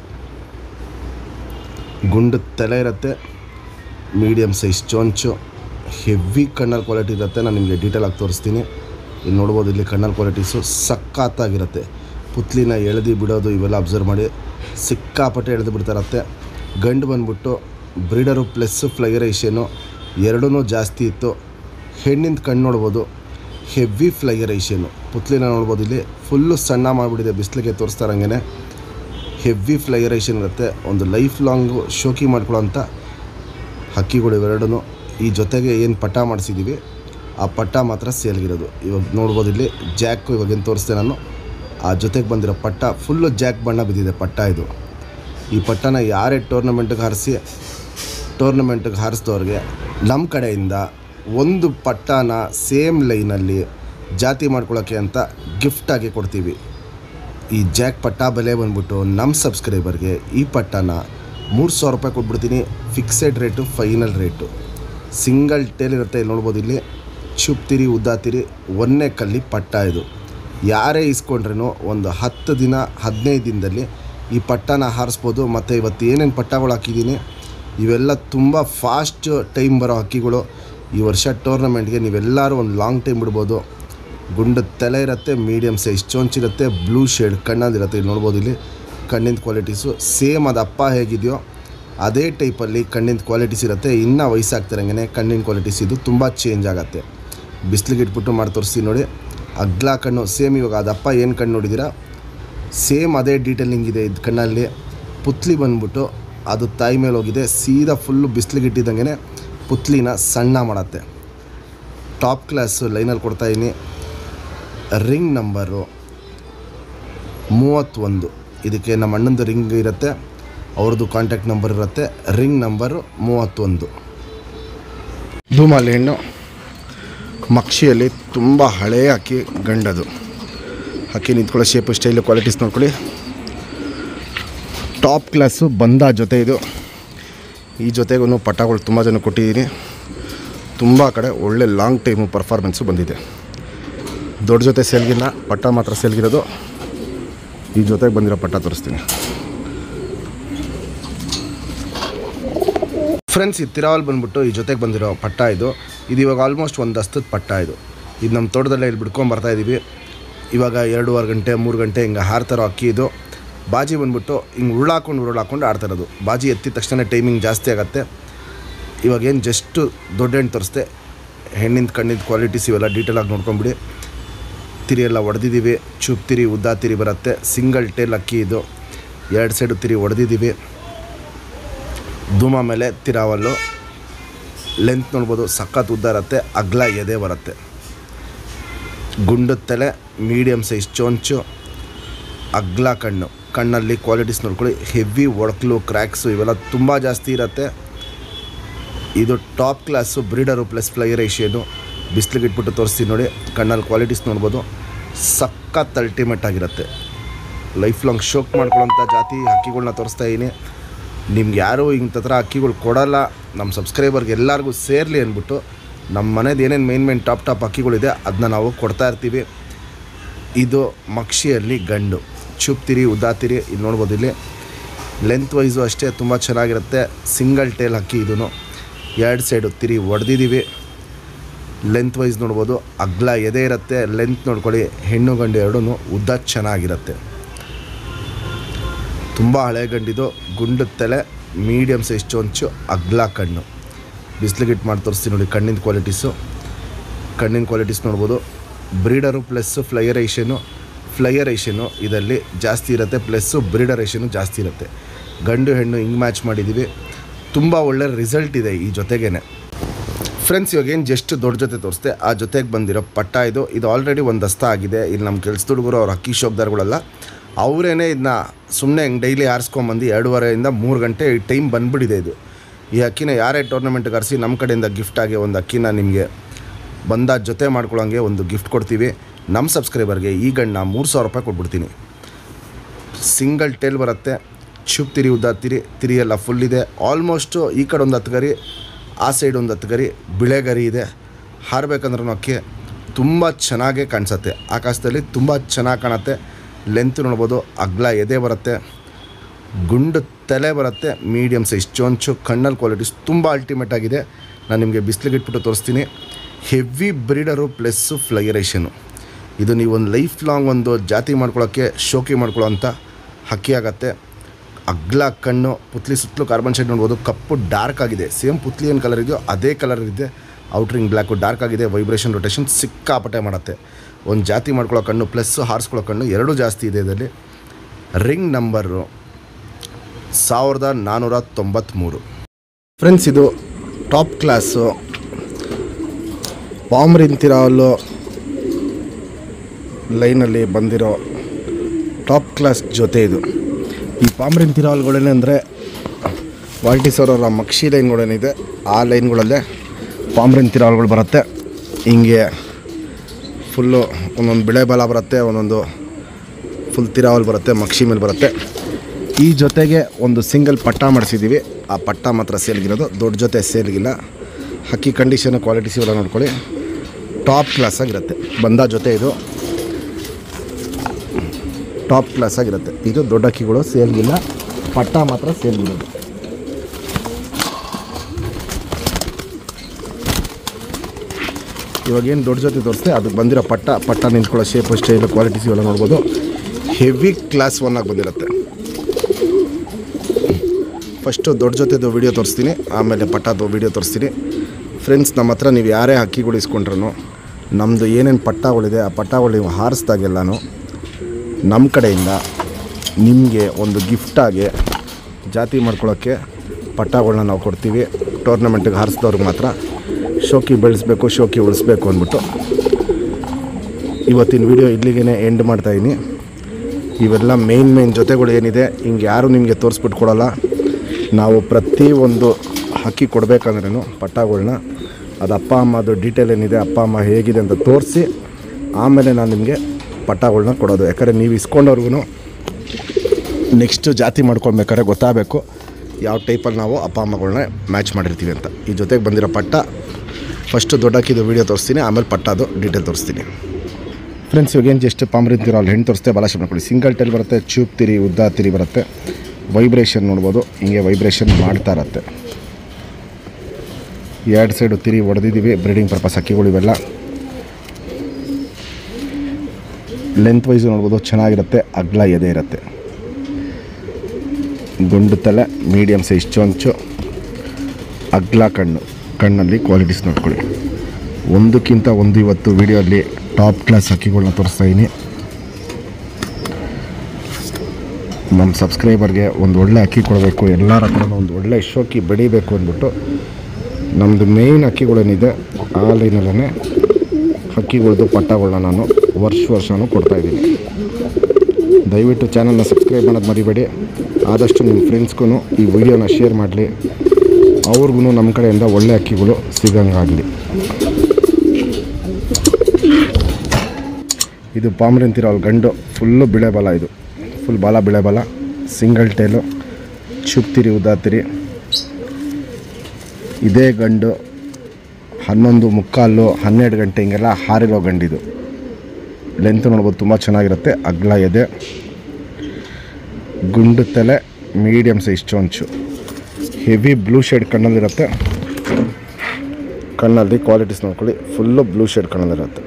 ಗುಂಡು ತಲೆ ಇರುತ್ತೆ ಮೀಡಿಯಮ್ ಸೈಜ್ ಚೊಂಚು ಹೆವಿ ಕಣ್ಣಲ್ಲಿ ಕ್ವಾಲಿಟಿ ಇರುತ್ತೆ ನಾನು ನಿಮಗೆ ಡೀಟೇಲ್ ಆಗಿ ತೋರಿಸ್ತೀನಿ ಇಲ್ಲಿ ನೋಡ್ಬೋದು ಇಲ್ಲಿ ಕಣ್ಣಲ್ಲಿ ಕ್ವಾಲಿಟೀಸು ಸಖತ್ತಾಗಿರುತ್ತೆ ಪುತ್ಲಿನ ಎಳೆದು ಬಿಡೋದು ಇವೆಲ್ಲ ಅಬ್ಸರ್ವ್ ಮಾಡಿ ಸಿಕ್ಕಾಪಟ್ಟೆ ಎಳೆದು ಬಿಡ್ತಾರತ್ತೆ ಗಂಡು ಬಂದ್ಬಿಟ್ಟು ಬ್ರೀಡರು ಪ್ಲಸ್ ಫ್ಲೈಯರೇಷನು ಎರಡೂ ಜಾಸ್ತಿ ಇತ್ತು ಹೆಣ್ಣಿಂದ ಕಣ್ಣು ನೋಡ್ಬೋದು ಹೆವಿ ಫ್ಲೈಯರೇಷನು ಪುತ್ಲಿನ ನೋಡ್ಬೋದು ಇಲ್ಲಿ ಫುಲ್ಲು ಸಣ್ಣ ಮಾಡಿಬಿಟ್ಟಿದೆ ಬಿಸಿಲಿಗೆ ತೋರಿಸ್ತಾರಂಗೆ ಹೆವಿ ಫ್ಲೈಯರೇಷನ್ ಇರುತ್ತೆ ಒಂದು ಲೈಫ್ ಲಾಂಗು ಶೋಕಿ ಮಾಡ್ಕೊಳ್ಳೋಂಥ ಹಕ್ಕಿಗಳು ಇವೆರಡೂ ಈ ಜೊತೆಗೆ ಏನು ಪಟ್ಟ ಮಾಡಿಸಿದ್ದೀವಿ ಆ ಪಟ್ಟ ಮಾತ್ರ ಸೇಲ್ಗಿರೋದು ಇವಾಗ ನೋಡ್ಬೋದು ಇಲ್ಲಿ ಜಾಕು ಇವಾಗ ಏನು ತೋರಿಸ್ದೆ ನಾನು ಆ ಜೊತೆಗೆ ಬಂದಿರೋ ಪಟ್ಟ ಫುಲ್ಲು ಜಾಕ್ ಬಣ್ಣ ಬಿದ್ದಿದೆ ಪಟ್ಟ ಇದು ಈ ಪಟ್ಟನ ಯಾರೇ ಟೂರ್ನಮೆಂಟ್ಗೆ ಹಾರಿಸಿ ಟೂರ್ನಮೆಂಟ್ಗೆ ಹಾರಿಸಿದವ್ರಿಗೆ ನಮ್ಮ ಕಡೆಯಿಂದ ಒಂದು ಪಟ್ಟನ ಸೇಮ್ ಲೈನಲ್ಲಿ ಜಾತಿ ಮಾಡ್ಕೊಳ್ಳೋಕ್ಕೆ ಅಂತ ಗಿಫ್ಟಾಗಿ ಕೊಡ್ತೀವಿ ಈ ಜಾಕ್ ಪಟ್ಟ ಬೆಲೆ ಬಂದ್ಬಿಟ್ಟು ನಮ್ಮ ಸಬ್ಸ್ಕ್ರೈಬರ್ಗೆ ಈ ಪಟ್ಟನ ಮೂರು ಸಾವಿರ ರೂಪಾಯಿ ಕೊಟ್ಬಿಡ್ತೀನಿ fixed rate final rate single tail ಇರುತ್ತೆ ಇಲ್ಲಿ ನೋಡ್ಬೋದು ಇಲ್ಲಿ ಚುಪ್ತಿರಿ ಉದ್ದಾತಿರಿ ಒಂದನೇ ಕಲ್ಲಿ ಪಟ್ಟ ಇದು ಯಾರೇ ಇಸ್ಕೊಂಡ್ರೂ ಒಂದು ಹತ್ತು ದಿನ ಹದಿನೈದು ದಿನದಲ್ಲಿ ಈ ಪಟ್ಟನ ಹಾರಿಸ್ಬೋದು ಮತ್ತು ಇವತ್ತು ಏನೇನು ಪಟ್ಟಗಳು ಹಾಕಿದ್ದೀನಿ ಇವೆಲ್ಲ ತುಂಬ ಫಾಸ್ಟ್ ಟೈಮ್ ಬರೋ ಹಕ್ಕಿಗಳು ಈ ವರ್ಷ ಟೂರ್ನಮೆಂಟ್ಗೆ ನೀವೆಲ್ಲರೂ ಒಂದು ಲಾಂಗ್ ಟೈಮ್ ಬಿಡ್ಬೋದು ಗುಂಡು ತಲೆ ಇರುತ್ತೆ ಮೀಡಿಯಮ್ ಸೈಜ್ ಚೊಂಚಿರುತ್ತೆ ಬ್ಲೂ ಶೇಡ್ ಕಣ್ಣದಿರುತ್ತೆ ಇಲ್ಲಿ ನೋಡ್ಬೋದು ಇಲ್ಲಿ ಕಣ್ಣಿನ ಕ್ವಾಲಿಟೀಸು ಸೇಮ್ ಅದು ಅಪ್ಪ ಹೇಗಿದೆಯೋ ಅದೇ ಟೈಪಲ್ಲಿ ಕಣ್ಣಿನ ಕ್ವಾಲಿಟೀಸ್ ಇರುತ್ತೆ ಇನ್ನೂ ವಯಸ್ಸಾಗ್ತಿರಂಗೆ ಕಣ್ಣಿನ ಕ್ವಾಲಿಟೀಸ್ ಇದು ತುಂಬ ಚೇಂಜ್ ಆಗುತ್ತೆ ಬಿಸಿಲಿಗೆ ಇಟ್ಬಿಟ್ಟು ಮಾಡಿ ತೋರಿಸ್ತೀನಿ ನೋಡಿ ಅಗ್ಲ ಕಣ್ಣು ಸೇಮ್ ಇವಾಗ ಅದಪ್ಪ ಏನು ಕಣ್ಣು ನೋಡಿದ್ದೀರಾ ಸೇಮ್ ಅದೇ ಡೀಟೇಲಿಂಗ್ ಇದೆ ಇದು ಕಣ್ಣಲ್ಲಿ ಪುತ್ಲಿ ಬಂದ್ಬಿಟ್ಟು ಅದು ತಾಯಿ ಮೇಲೆ ಹೋಗಿದೆ ಸೀದಾ ಫುಲ್ಲು ಬಿಸಿಲಿಗೆ ಇಟ್ಟಿದ್ದಂಗೆ ಪುತ್ಲಿನ ಸಣ್ಣ ಮಾಡುತ್ತೆ ಟಾಪ್ ಕ್ಲಾಸು ಲೈನಲ್ಲಿ ಕೊಡ್ತಾಯಿದ್ದೀನಿ ರಿಂಗ್ ನಂಬರು ಮೂವತ್ತೊಂದು ಇದಕ್ಕೆ ನಮ್ಮ ಅಣ್ಣಂದು ರಿಂಗ್ ಇರುತ್ತೆ ಅವ್ರದ್ದು ಕಾಂಟ್ಯಾಕ್ಟ್ ನಂಬರ್ ಇರುತ್ತೆ ರಿಂಗ್ ನಂಬರು ಮೂವತ್ತೊಂದು ಧೂಮಾಲಿ ಹೆಣ್ಣು ಮಕ್ಷಿಯಲ್ಲಿ ತುಂಬ ಹಳೆಯ ಅಕ್ಕಿ ಗಂಡದು ಅಕ್ಕಿ ನಿಂತ್ಕೊಳ್ಳೋ ಶೇಪು ಸ್ಟೈಲು ಕ್ವಾಲಿಟೀಸ್ ನೋಡ್ಕೊಳ್ಳಿ ಟಾಪ್ ಕ್ಲಾಸು ಬಂದ ಜೊತೆ ಇದು ಈ ಜೊತೆಗೂ ಪಟ್ಟಗಳು ತುಂಬ ಜನ ಕೊಟ್ಟಿದ್ದೀನಿ ತುಂಬ ಕಡೆ ಒಳ್ಳೆ ಲಾಂಗ್ ಟೈಮು ಪರ್ಫಾರ್ಮೆನ್ಸು ಬಂದಿದೆ ದೊಡ್ಡ ಜೊತೆ ಸೇಲ್ಗಿಲ್ಲ ಪಟ್ಟ ಮಾತ್ರ ಸೇಲ್ಗಿರೋದು ಈ ಜೊತೆಗೆ ಬಂದಿರೋ ಪಟ್ಟ ತೋರಿಸ್ತೀನಿ ಫ್ರೆಂಡ್ಸ್ ಈ ತಿರಾವಲ್ ಬಂದ್ಬಿಟ್ಟು ಈ ಜೊತೆಗೆ ಬಂದಿರೋ ಪಟ್ಟ ಇದು ಇದು ಇವಾಗ ಆಲ್ಮೋಸ್ಟ್ ಒಂದು ಹಸ್ತದ ಪಟ್ಟ ಇದು ಇದು ನಮ್ಮ ತೋಟದಲ್ಲೇ ಇಲ್ಲಿ ಬಿಡ್ಕೊಂಡು ಬರ್ತಾ ಇದ್ದೀವಿ ಇವಾಗ ಎರಡೂವರೆ ಗಂಟೆ ಮೂರು ಗಂಟೆ ಹಿಂಗೆ ಹಾರ್ತಾರೋ ಅಕ್ಕಿ ಇದು ಬಾಜಿ ಬಂದ್ಬಿಟ್ಟು ಹಿಂಗೆ ಉರುಳಾಕೊಂಡು ಉರುಳಾಕೊಂಡು ಆಡ್ತಾ ಇರೋದು ಬಾಜಿ ಎತ್ತಿದ ತಕ್ಷಣ ಟೈಮಿಂಗ್ ಜಾಸ್ತಿ ಆಗುತ್ತೆ ಇವಾಗ ಏನು ಜಸ್ಟು ದೊಡ್ಡ ಹೆಣ್ಣು ತೋರಿಸ್ದೆ ಹೆಣ್ಣಿನ ಕಣ್ಣಿನ ಕ್ವಾಲಿಟೀಸ್ ಇವೆಲ್ಲ ಡೀಟೇಲಾಗಿ ನೋಡ್ಕೊಂಬಿಡಿ ತಿರಿ ಎಲ್ಲ ಹೊಡೆದಿದ್ದೀವಿ ಚೂಪ್ ತಿರಿ ಉದ್ದ ತಿರಿ ಬರುತ್ತೆ ಸಿಂಗಲ್ ಟೇಲ್ ಅಕ್ಕಿ ಇದು ಎರಡು ಸೈಡು ತಿರಿ ಹೊಡೆದಿದ್ದೀವಿ ಧೂಮ ಮೇಲೆ ತಿರಾವಲ್ಲು ಲೆಂತ್ ನೋಡ್ಬೋದು ಸಖತ್ ಉದ್ದ ಇರುತ್ತೆ ಅಗ್ಲ ಎದೆ ಬರುತ್ತೆ ಗುಂಡು ತಲೆ ಮೀಡಿಯಮ್ ಸೈಜ್ ಚೊಂಚು ಅಗ್ಲ ಕಣ್ಣು ಕಣ್ಣಲ್ಲಿ ಕ್ವಾಲಿಟೀಸ್ ನೋಡ್ಕೊಳ್ಳಿ ಹೆವಿ ಒಡಕ್ಲು ಕ್ರ್ಯಾಕ್ಸು ಇವೆಲ್ಲ ತುಂಬ ಜಾಸ್ತಿ ಇರುತ್ತೆ ಇದು top class breeder plus flyer ಏಷಿಯನು ಬಿಸಿಲಿಗೆ ಇಟ್ಬಿಟ್ಟು ತೋರಿಸ್ತೀನಿ ನೋಡಿ ಕಣ್ಣಲ್ಲಿ ಕ್ವಾಲಿಟೀಸ್ ನೋಡ್ಬೋದು ಸಖತ್ ಅಲ್ಟಿಮೇಟ್ ಆಗಿರುತ್ತೆ ಲೈಫ್ ಲಾಂಗ್ ಶೋಕ್ ಮಾಡ್ಕೊಳ್ಳೋಂಥ ಜಾತಿ ಹಕ್ಕಿಗಳ್ನ ತೋರಿಸ್ತಾ ಇದ್ದೀನಿ ನಿಮ್ಗೆ ಯಾರೂ ಇಂಥ ಥರ ಅಕ್ಕಿಗಳು ಕೊಡಲ್ಲ ನಮ್ಮ ಸಬ್ಸ್ಕ್ರೈಬರ್ಗೆ ಎಲ್ಲರಿಗೂ ಸೇರಲಿ ಅಂದ್ಬಿಟ್ಟು ನಮ್ಮ ಮನೇದು ಏನೇನು ಮೇನ್ ಮೇನ್ ಟಾಪ್ ಟಾಪ್ ಅಕ್ಕಿಗಳಿದೆ ಅದನ್ನ ನಾವು ಕೊಡ್ತಾ ಇರ್ತೀವಿ ಇದು ಮಕ್ಷಿಯಲ್ಲಿ ಗಂಡು ಚುಪ್ತಿರಿ ಉದ್ದಾತಿರಿ ಇಲ್ಲಿ ನೋಡ್ಬೋದು ಇಲ್ಲಿ ಲೆಂತ್ ವೈಸು ಅಷ್ಟೇ ತುಂಬ ಚೆನ್ನಾಗಿರುತ್ತೆ ಸಿಂಗಲ್ ಟೇಲ್ ಹಕ್ಕಿ ಇದೂ ಎರಡು ಸೈಡು ತಿರಿ ಹೊಡೆದಿದ್ದೀವಿ ಲೆಂತ್ ವೈಸ್ ನೋಡ್ಬೋದು ಅಗ್ಲ ಎದೆ ಇರುತ್ತೆ ಲೆಂತ್ ನೋಡ್ಕೊಳ್ಳಿ ಹೆಣ್ಣು ಗಂಡು ಎರಡೂ ಉದ್ದ ಚೆನ್ನಾಗಿರುತ್ತೆ ತುಂಬ ಹಳೆ ಗಂಡಿದು ಗುಂಡು ತಲೆ ಮೀಡಿಯಮ್ ಸೈಜ್ ಚೊಂಚು ಅಗ್ಲ ಕಣ್ಣು ಬಿಸಿಲಿಗೆ ಇಟ್ಟು ಮಾಡಿ ತೋರಿಸ್ತೀನಿ ನೋಡಿ ಕಣ್ಣಿನ ಕ್ವಾಲಿಟೀಸು ಕಣ್ಣಿನ ಕ್ವಾಲಿಟೀಸ್ ನೋಡ್ಬೋದು ಬ್ರೀಡರು ಪ್ಲಸ್ಸು ಫ್ಲೈಯರ್ ಐಷನು ಫ್ಲೈಯರ್ ಐಷನು ಇದರಲ್ಲಿ ಜಾಸ್ತಿ ಇರುತ್ತೆ ಪ್ಲಸ್ಸು ಬ್ರೀಡರ್ ಐಷನು ಜಾಸ್ತಿ ಇರುತ್ತೆ ಗಂಡು ಹೆಣ್ಣು ಹಿಂಗೆ ಮ್ಯಾಚ್ ಮಾಡಿದ್ದೀವಿ ತುಂಬ ಒಳ್ಳೆ ರಿಸಲ್ಟ್ ಇದೆ ಈ ಜೊತೆಗೇನೆ ಫ್ರೆಂಡ್ಸ್ ಇವಾಗ ಏನು ಜಸ್ಟ್ ದೊಡ್ಡ ಜೊತೆ ತೋರಿಸ್ದೆ ಆ ಜೊತೆಗೆ ಬಂದಿರೋ ಪಟ್ಟ ಇದು ಇದು ಆಲ್ರೆಡಿ ಒಂದು ದಸ್ತ ಆಗಿದೆ ಇಲ್ಲಿ ನಮ್ಮ ಕೆಲಸದ ಹುಡುಗರು ಅವ್ರ ಅಕ್ಕಿ ಶೋಕ್ದಾರ್ಗಳೆಲ್ಲ ಅವರೇನೆ ಇದನ್ನ ಸುಮ್ಮನೆ ಹಿಂಗೆ ಡೈಲಿ ಆರಿಸ್ಕೊಂಬಂದು ಎರಡೂವರೆಯಿಂದ ಮೂರು ಗಂಟೆ ಟೈಮ್ ಬಂದ್ಬಿಟ್ಟಿದೆ ಇದು ಈ ಅಕ್ಕಿನ ಯಾರೇ ಟೂರ್ನಮೆಂಟ್ಗೆ ಕರೆಸಿ ನಮ್ಮ ಕಡೆಯಿಂದ ಗಿಫ್ಟ್ ಆಗಿ ಒಂದು ಅಕ್ಕಿನ ನಿಮಗೆ ಬಂದ ಜೊತೆ ಮಾಡ್ಕೊಳ್ಳೋಂಗೆ ಒಂದು ಗಿಫ್ಟ್ ಕೊಡ್ತೀವಿ ನಮ್ಮ ಸಬ್ಸ್ಕ್ರೈಬರ್ಗೆ ಈ ಗಣ್ಣ ಮೂರು ಸಾವಿರ ರೂಪಾಯಿ ಕೊಟ್ಬಿಡ್ತೀನಿ ಸಿಂಗಲ್ ಟೇಲ್ ಬರುತ್ತೆ ಚುಪ್ ತಿರಿ ಉದ್ದ ತಿರಿ ತಿರಿ ಎಲ್ಲ ಫುಲ್ ಇದೆ ಆಲ್ಮೋಸ್ಟು ಈ ಕಡೆ ಒಂದು ಹತ್ತು ಗರಿ ಆ ಸೈಡ್ ಒಂದು ಹತ್ತು ಗರಿ ಬಿಳೆ ಗರಿ ಇದೆ ಹಾರಬೇಕಂದ್ರೂ ಅಕ್ಕಿ ತುಂಬ ಚೆನ್ನಾಗೇ ಕಾಣಿಸುತ್ತೆ ಆಕಾಶದಲ್ಲಿ ತುಂಬ ಚೆನ್ನಾಗಿ ಕಾಣುತ್ತೆ ಲೆಂತ್ ನೋಡ್ಬೋದು ಅಗ್ಲ ಎದೆ ಬರುತ್ತೆ ಗುಂಡು ತಲೆ ಬರುತ್ತೆ ಮೀಡಿಯಮ್ ಸೈಜ್ ಚೊಂಚು ಕಣ್ಣಲ್ಲಿ ಕ್ವಾಲಿಟೀಸ್ ತುಂಬ ಅಲ್ಟಿಮೇಟ್ ಆಗಿದೆ ನಾನು ನಿಮಗೆ ಬಿಸಿಲಿಗೆ ಇಟ್ಬಿಟ್ಟು ತೋರಿಸ್ತೀನಿ ಹೆವಿ ಬ್ರೀಡರು ಪ್ಲಸ್ಸು ಫ್ಲೈಯರೇಷನು ಇದು ನೀವು ಒಂದು ಲೈಫ್ ಲಾಂಗ್ ಒಂದು ಜಾತಿ ಮಾಡ್ಕೊಳ್ಳೋಕ್ಕೆ ಶೋಕಿ ಮಾಡ್ಕೊಳ್ಳೋ ಅಂಥ ಹಕ್ಕಿ ಆಗತ್ತೆ ಅಗ್ಲ ಕಣ್ಣು ಪುತ್ಲಿ ಸುತ್ತಲೂ ಕಾರ್ಬನ್ ಶೇಡ್ ನೋಡ್ಬೋದು ಕಪ್ಪು ಡಾರ್ಕ್ ಆಗಿದೆ ಸೇಮ್ ಪುತ್ಲಿ ಏನು ಕಲರ್ ಇದೆಯೋ ಅದೇ ಕಲರ್ ಇದೆ ಔಟ್ರಿಂಗ್ ಬ್ಲ್ಯಾಕು ಡಾರ್ಕ್ ಆಗಿದೆ ವೈಬ್ರೇಷನ್ ರೊಟೇಷನ್ ಸಿಕ್ಕಾಪಟ್ಟೆ ಮಾಡುತ್ತೆ ಒಂದು ಜಾತಿ ಮಾಡ್ಕೊಳ್ಳೋ ಕಣ್ಣು ಪ್ಲಸ್ ಹಾರಿಸ್ಕೊಳ್ಳೋ ಕಣ್ಣು ಎರಡೂ ಜಾಸ್ತಿ ಇದೆ ಇದರಲ್ಲಿ ರಿಂಗ್ ನಂಬರು ಸಾವಿರದ ನಾನ್ನೂರ ತೊಂಬತ್ತ್ಮೂರು ಫ್ರೆಂಡ್ಸ್ ಇದು ಟಾಪ್ ಕ್ಲಾಸು ಪಾಮ್ರಿನ್ ತಿರಾವಲ್ಲು ಲೈನಲ್ಲಿ ಬಂದಿರೋ ಟಾಪ್ ಕ್ಲಾಸ್ ಜೊತೆ ಇದು ಈ ಪಾಮ್ರಿನ್ ತಿರಾವಲ್ಗಳೇನೆ ಅಂದರೆ ವಾಲ್ಟಿಸ್ ಅವರ ಮಕ್ಷಿ ಲೈನ್ಗಳೇನಿದೆ ಆ ಲೈನ್ಗಳಲ್ಲೇ ಪಾಮ್ರಿನ್ ತಿರಾವಲ್ಗಳು ಬರುತ್ತೆ ಹಿಂಗೆ ಫುಲ್ಲು ಒಂದೊಂದು ಬಿಳೆ ಬಲ ಬರುತ್ತೆ ಒಂದೊಂದು ಫುಲ್ ತಿರಾವಲ್ ಬರುತ್ತೆ ಮಕ್ಷಿ ಮೇಲೆ ಬರುತ್ತೆ ಈ ಜೊತೆಗೆ ಒಂದು ಸಿಂಗಲ್ ಪಟ್ಟ ಮಾಡಿಸಿದ್ದೀವಿ ಆ ಪಟ್ಟ ಮಾತ್ರ ಸೇಲ್ಗಿರೋದು ದೊಡ್ಡ ಜೊತೆ ಸೇಲ್ಗಿಲ್ಲ ಹಕ್ಕಿ ಕಂಡೀಷನ್ ಕ್ವಾಲಿಟೀಸ್ ಇವೆಲ್ಲ ನೋಡ್ಕೊಳ್ಳಿ ಟಾಪ್ ಕ್ಲಾಸಾಗಿರುತ್ತೆ ಬಂದ ಜೊತೆ ಇದು ಟಾಪ್ ಕ್ಲಾಸಾಗಿರುತ್ತೆ ಇದು ದೊಡ್ಡ ಅಕ್ಕಿಗಳು ಸೇಲ್ಗಿಲ್ಲ ಪಟ್ಟ ಮಾತ್ರ ಸೇಲ್ಗಿರೋದು ಇವಾಗೇನು ದೊಡ್ಡ ಜೊತೆ ತೋರಿಸ್ತೆ ಅದಕ್ಕೆ ಬಂದಿರೋ ಪಟ್ಟ ಪಟ್ಟ ನಿಂತ್ಕೊಳ್ಳೋ ಶೇಪ್ ಸ್ಟೈಲ್ ಕ್ವಾಲಿಟೀಸ್ ಇವೆಲ್ಲ ನೋಡ್ಬೋದು ಹೆವಿ ಕ್ಲಾಸ್ ಒನ್ ಆಗಿ ಬಂದಿರುತ್ತೆ ಫಸ್ಟು ದೊಡ್ಡ ಜೊತೆದು ವೀಡಿಯೋ ತೋರಿಸ್ತೀನಿ ಆಮೇಲೆ ಪಟ್ಟದು ವೀಡಿಯೋ ತೋರಿಸ್ತೀನಿ ಫ್ರೆಂಡ್ಸ್ ನಮ್ಮ ಹತ್ರ ನೀವು ಯಾರೇ ಹಕ್ಕಿಗಳು ಇಸ್ಕೊಂಡ್ರು ನಮ್ಮದು ಏನೇನು ಪಟ್ಟಗಳಿದೆ ಆ ಪಟ್ಟಗಳು ನೀವು ಹಾರಿಸ್ದಾಗೆಲ್ಲನೂ ನಮ್ಮ ಕಡೆಯಿಂದ ನಿಮಗೆ ಒಂದು ಗಿಫ್ಟಾಗಿ ಜಾತಿ ಮಾಡ್ಕೊಳ್ಳೋಕ್ಕೆ ಪಟ್ಟಗಳನ್ನ ನಾವು ಕೊಡ್ತೀವಿ ಟೂರ್ನಮೆಂಟಿಗೆ ಹಾರಿಸಿದವ್ರಿಗೆ ಮಾತ್ರ ಶೋಕಿ ಬೆಳೆಸ್ಬೇಕು ಶೋಕಿ ಉಳಿಸ್ಬೇಕು ಅಂದ್ಬಿಟ್ಟು ಇವತ್ತಿನ ವಿಡಿಯೋ ಇಲ್ಲಿಗೆ ಎಂಡ್ ಮಾಡ್ತಾಯಿದ್ದೀನಿ ಇವೆಲ್ಲ ಮೇಯ್ನ್ ಮೇಯ್ನ್ ಜೊತೆಗಳು ಏನಿದೆ ಹಿಂಗೆ ಯಾರು ನಿಮಗೆ ತೋರಿಸ್ಬಿಟ್ಟು ಕೊಡೋಲ್ಲ ನಾವು ಪ್ರತಿ ಒಂದು ಹಕ್ಕಿ ಕೊಡಬೇಕಂದ್ರೂ ಪಟ್ಟಗಳನ್ನ ಅದು ಅಪ್ಪ ಅಮ್ಮದು ಡೀಟೇಲ್ ಏನಿದೆ ಅಪ್ಪ ಅಮ್ಮ ಹೇಗಿದೆ ಅಂತ ತೋರಿಸಿ ಆಮೇಲೆ ನಾನು ನಿಮಗೆ ಪಟ್ಟಗಳನ್ನ ಕೊಡೋದು ಯಾಕಂದರೆ ನೀವು ಇಸ್ಕೊಂಡವ್ರಿಗೂ ನೆಕ್ಸ್ಟು ಜಾತಿ ಮಾಡ್ಕೊಳ್ಬೇಕಾದ್ರೆ ಗೊತ್ತಾಗಬೇಕು ಯಾವ ಟೈಪಲ್ಲಿ ನಾವು ಅಪ್ಪ ಅಮ್ಮಗಳನ್ನ ಮ್ಯಾಚ್ ಮಾಡಿರ್ತೀವಿ ಅಂತ ಈ ಜೊತೆಗೆ ಬಂದಿರೋ ಪಟ್ಟ ಫಸ್ಟು ದೊಡ್ಡಕ್ಕಿದು ವೀಡಿಯೋ ತೋರಿಸ್ತೀನಿ ಆಮೇಲೆ ಪಟ್ಟದು ಡೀಟೇಲ್ ತೋರಿಸ್ತೀನಿ ಫ್ರೆಂಡ್ಸ್ ಇವಾಗೇನು ಜಸ್ಟ್ ಪಾಮ್ರಿಂತೀರೋ ಅಲ್ಲಿ ಹೆಣ್ಣು ತೋರಿಸ್ತೆ ಬಲಾಶ ಮಾಡ್ಕೊಳ್ಳಿ ಸಿಂಗಲ್ ಟೈಲ್ ಬರುತ್ತೆ ಚೂಪ್ ತಿರಿ ಉದ್ದ ತಿರಿ ಬರುತ್ತೆ ವೈಬ್ರೇಷನ್ ನೋಡ್ಬೋದು ಹಿಂಗೆ ವೈಬ್ರೇಷನ್ ಮಾಡ್ತಾ ಇರತ್ತೆ ಎರಡು ಸೈಡು ತಿರಿ ಹೊಡೆದಿದ್ದೀವಿ ಬ್ರೀಡಿಂಗ್ ಪರ್ಪಸ್ ಅಕ್ಕಿಗಳು ಇವೆಲ್ಲ ಲೆಂತ್ ವೈಸು ನೋಡ್ಬೋದು ಚೆನ್ನಾಗಿರುತ್ತೆ ಅಗ್ಲ ಎದೆ ಇರುತ್ತೆ ಗುಂಡು ತಲೆ ಮೀಡಿಯಮ್ ಸೈಜ್ ಚೊಂಚು ಅಗ್ಲ ಕಣ್ಣು ಕಣ್ಣಲ್ಲಿ ಕ್ವಾಲಿಟೀಸ್ ನೋಡ್ಕೊಳ್ಳಿ ಒಂದಕ್ಕಿಂತ ಒಂದು ಇವತ್ತು ವಿಡಿಯೋಲ್ಲಿ ಟಾಪ್ ಕ್ಲಾಸ್ ಹಕ್ಕಿಗಳನ್ನ ತೋರಿಸ್ತಾ ಇದ್ದೀನಿ ನಮ್ಮ ಸಬ್ಸ್ಕ್ರೈಬರ್ಗೆ ಒಂದು ಒಳ್ಳೆ ಅಕ್ಕಿ ಕೊಡಬೇಕು ಎಲ್ಲರ ಕೂಡ ಒಂದು ಒಳ್ಳೆ ಶೋಕಿ ಬೆಳಿಬೇಕು ಅಂದ್ಬಿಟ್ಟು ನಮ್ಮದು ಮೇಯ್ನ್ ಅಕ್ಕಿಗಳೇನಿದೆ ಆ ಲೈನಲ್ಲೇ ಹಕ್ಕಿಗಳದ್ದು ಪಟ್ಟಗಳನ್ನ ನಾನು ವರ್ಷ ವರ್ಷವೂ ಕೊಡ್ತಾಯಿದ್ದೀನಿ ದಯವಿಟ್ಟು ಚಾನಲ್ನ ಸಬ್ಸ್ಕ್ರೈಬ್ ಮಾಡೋದು ಮರಿಬೇಡಿ ಆದಷ್ಟು ನಿಮ್ಮ ಫ್ರೆಂಡ್ಸ್ಗೂ ಈ ವಿಡಿಯೋನ ಶೇರ್ ಮಾಡಲಿ ಅವ್ರಿಗೂ ನಮ್ಮ ಕಡೆಯಿಂದ ಒಳ್ಳೆ ಅಕ್ಕಿಗಳು ಸಿಗಂಗಾಗಲಿ ಇದು ಪಾಮ್ರಿಂತಿರೋ ಅಲ್ಲಿ ಗಂಡು ಫುಲ್ಲು ಬಿಳೆ ಬಲ ಇದು ಫುಲ್ ಬಾಲ ಬಿಳೆ ಬಲ ಸಿಂಗಲ್ ಟೇಲು ಚುಪ್ತಿರಿ ಉದಾತಿರಿ ಇದೇ ಗಂಡು ಹನ್ನೊಂದು ಮುಕ್ಕಾಲು ಹನ್ನೆರಡು ಗಂಟೆ ಹಿಂಗೆಲ್ಲ ಹಾರಿರೋ ಗಂಡಿದು ಲೆಂತ್ ನೋಡ್ಬೋದು ತುಂಬ ಚೆನ್ನಾಗಿರುತ್ತೆ ಅಗ್ಲ ಎದೆ ಗುಂಡು ತಲೆ ಮೀಡಿಯಮ್ ಸೈಜ್ ಚೊಂಚು ಹೆವಿ ಬ್ಲೂ ಶೇಡ್ ಕಣ್ಣಲ್ಲಿರುತ್ತೆ ಕಣ್ಣಲ್ಲಿ ಕ್ವಾಲಿಟೀಸ್ ನೋಡ್ಕೊಳ್ಳಿ ಫುಲ್ಲು ಬ್ಲೂ ಶೇಡ್ ಕಣ್ಣಲ್ಲಿರುತ್ತೆ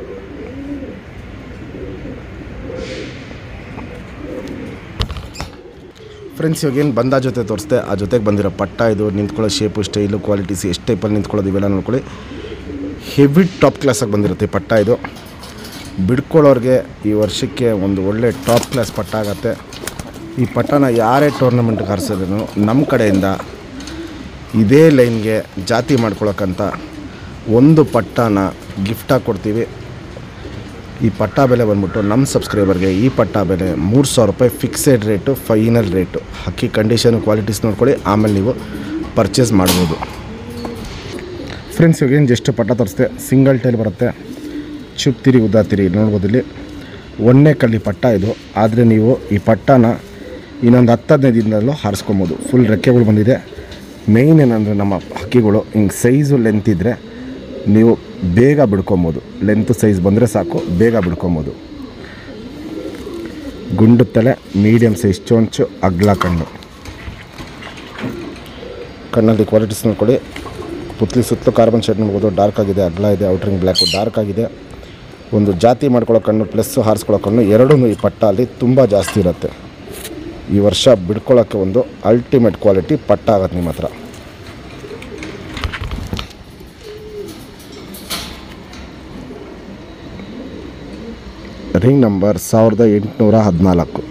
ಫ್ರೆಂಡ್ಸ್ ಇವಾಗ ಏನು ಬಂದ ಜೊತೆ ತೋರಿಸ್ದೆ ಆ ಜೊತೆಗೆ ಬಂದಿರೋ ಪಟ್ಟ ಇದು ನಿಂತ್ಕೊಳ್ಳೋ ಶೇಪು ಸ್ಟೈಲು ಕ್ವಾಲಿಟೀಸ್ ಎಷ್ಟು ಟೈಪಲ್ಲಿ ನಿಂತ್ಕೊಳ್ಳೋದು ಇವೆಲ್ಲ ನೋಡ್ಕೊಳ್ಳಿ ಹೆವಿ ಟಾಪ್ ಕ್ಲಾಸಾಗಿ ಬಂದಿರುತ್ತೆ ಈ ಪಟ್ಟ ಇದು ಬಿಡ್ಕೊಳ್ಳೋರಿಗೆ ಈ ವರ್ಷಕ್ಕೆ ಒಂದು ಒಳ್ಳೆ ಟಾಪ್ ಕ್ಲಾಸ್ ಪಟ್ಟ ಆಗತ್ತೆ ಈ ಪಟ್ಟನ ಯಾರೇ ಟೂರ್ನಮೆಂಟ್ಗೆ ಹಾರಿಸಿದ್ರು ನಮ್ಮ ಕಡೆಯಿಂದ ಇದೇ ಲೈನ್ಗೆ ಜಾತಿ ಮಾಡ್ಕೊಳಕ್ಕಂತ ಒಂದು ಪಟ್ಟನ ಗಿಫ್ಟಾಗಿ ಕೊಡ್ತೀವಿ ಈ ಪಟ್ಟ ಬೆಲೆ ಬಂದ್ಬಿಟ್ಟು ನಮ್ಮ ಸಬ್ಸ್ಕ್ರೈಬರ್ಗೆ ಈ ಪಟ್ಟ ಬೆಲೆ ಮೂರು ಸಾವಿರ ರೂಪಾಯಿ ಫಿಕ್ಸೆಡ್ ರೇಟು ಫೈನಲ್ ರೇಟು ಹಕ್ಕಿ ಕಂಡೀಷನು ಕ್ವಾಲಿಟೀಸ್ ನೋಡ್ಕೊಳ್ಳಿ ಆಮೇಲೆ ನೀವು ಪರ್ಚೇಸ್ ಮಾಡ್ಬೋದು ಫ್ರೆಂಡ್ಸ್ ಇವಾಗೇನು ಜಸ್ಟ್ ಪಟ್ಟ ತೋರಿಸ್ತೆ ಸಿಂಗಲ್ ಟೈಲ್ ಬರುತ್ತೆ ಚುಪ್ತಿರಿ ಉದ್ದಾತಿರಿ ನೋಡ್ಬೋದು ಇಲ್ಲಿ ಒಂದನೇ ಕಲ್ಲಿ ಪಟ್ಟ ಇದು ಆದರೆ ನೀವು ಈ ಪಟ್ಟನ ಇನ್ನೊಂದು ಹತ್ತು ಹದಿನೈದು ದಿನದಲ್ಲೂ ಹಾರಿಸ್ಕೊಬೋದು ಫುಲ್ ರೆಕ್ಕೆಗಳು ಬಂದಿದೆ ಮೇಯ್ನ್ ಏನಂದರೆ ನಮ್ಮ ಹಕ್ಕಿಗಳು ಹಿಂಗೆ ಸೈಜು ಲೆಂತ್ ಇದ್ದರೆ ನೀವು ಬೇಗ ಬಿಡ್ಕೊಬೋದು ಲೆಂತ್ ಸೈಜ್ ಬಂದರೆ ಸಾಕು ಬೇಗ ಬಿಡ್ಕೊಬೋದು ಗುಂಡು ತಲೆ ಮೀಡಿಯಮ್ ಸೈಜ್ ಚೊಂಚು ಅಗ್ಲ ಕಣ್ಣು ಕಣ್ಣಲ್ಲಿ ಕ್ವಾಲಿಟೀಸ್ ನೋಡ್ಕೊಳ್ಳಿ ಪುತ್ಲಿ ಸುತ್ತಲೂ ಕಾರ್ಬನ್ ಶೇಡ್ ನೋಡ್ಬೋದು ಡಾರ್ಕ್ ಆಗಿದೆ ಅಗ್ಲ ಇದೆ ಔಟ್ರಿಂಗ್ ಬ್ಲ್ಯಾಕು ಡಾರ್ಕ್ ಆಗಿದೆ ಒಂದು ಜಾತಿ ಮಾಡ್ಕೊಳ್ಳೋ ಕಣ್ಣು ಪ್ಲಸ್ ಹಾರಿಸ್ಕೊಳ್ಳೋ ಕಣ್ಣು ಎರಡೂ ಈ ಪಟ್ಟ ಅಲ್ಲಿ ತುಂಬ ಜಾಸ್ತಿ ಇರುತ್ತೆ ಈ ವರ್ಷ ಬಿಡ್ಕೊಳ್ಳೋಕ್ಕೆ ಒಂದು ಅಲ್ಟಿಮೇಟ್ ಕ್ವಾಲಿಟಿ ಪಟ್ಟ ಆಗತ್ತೆ ನಿಮ್ಮ ಹತ್ರ ರಿಂಗ್ ನಂಬರ್ ಸಾವಿರದ ಎಂಟುನೂರ ಹದಿನಾಲ್ಕು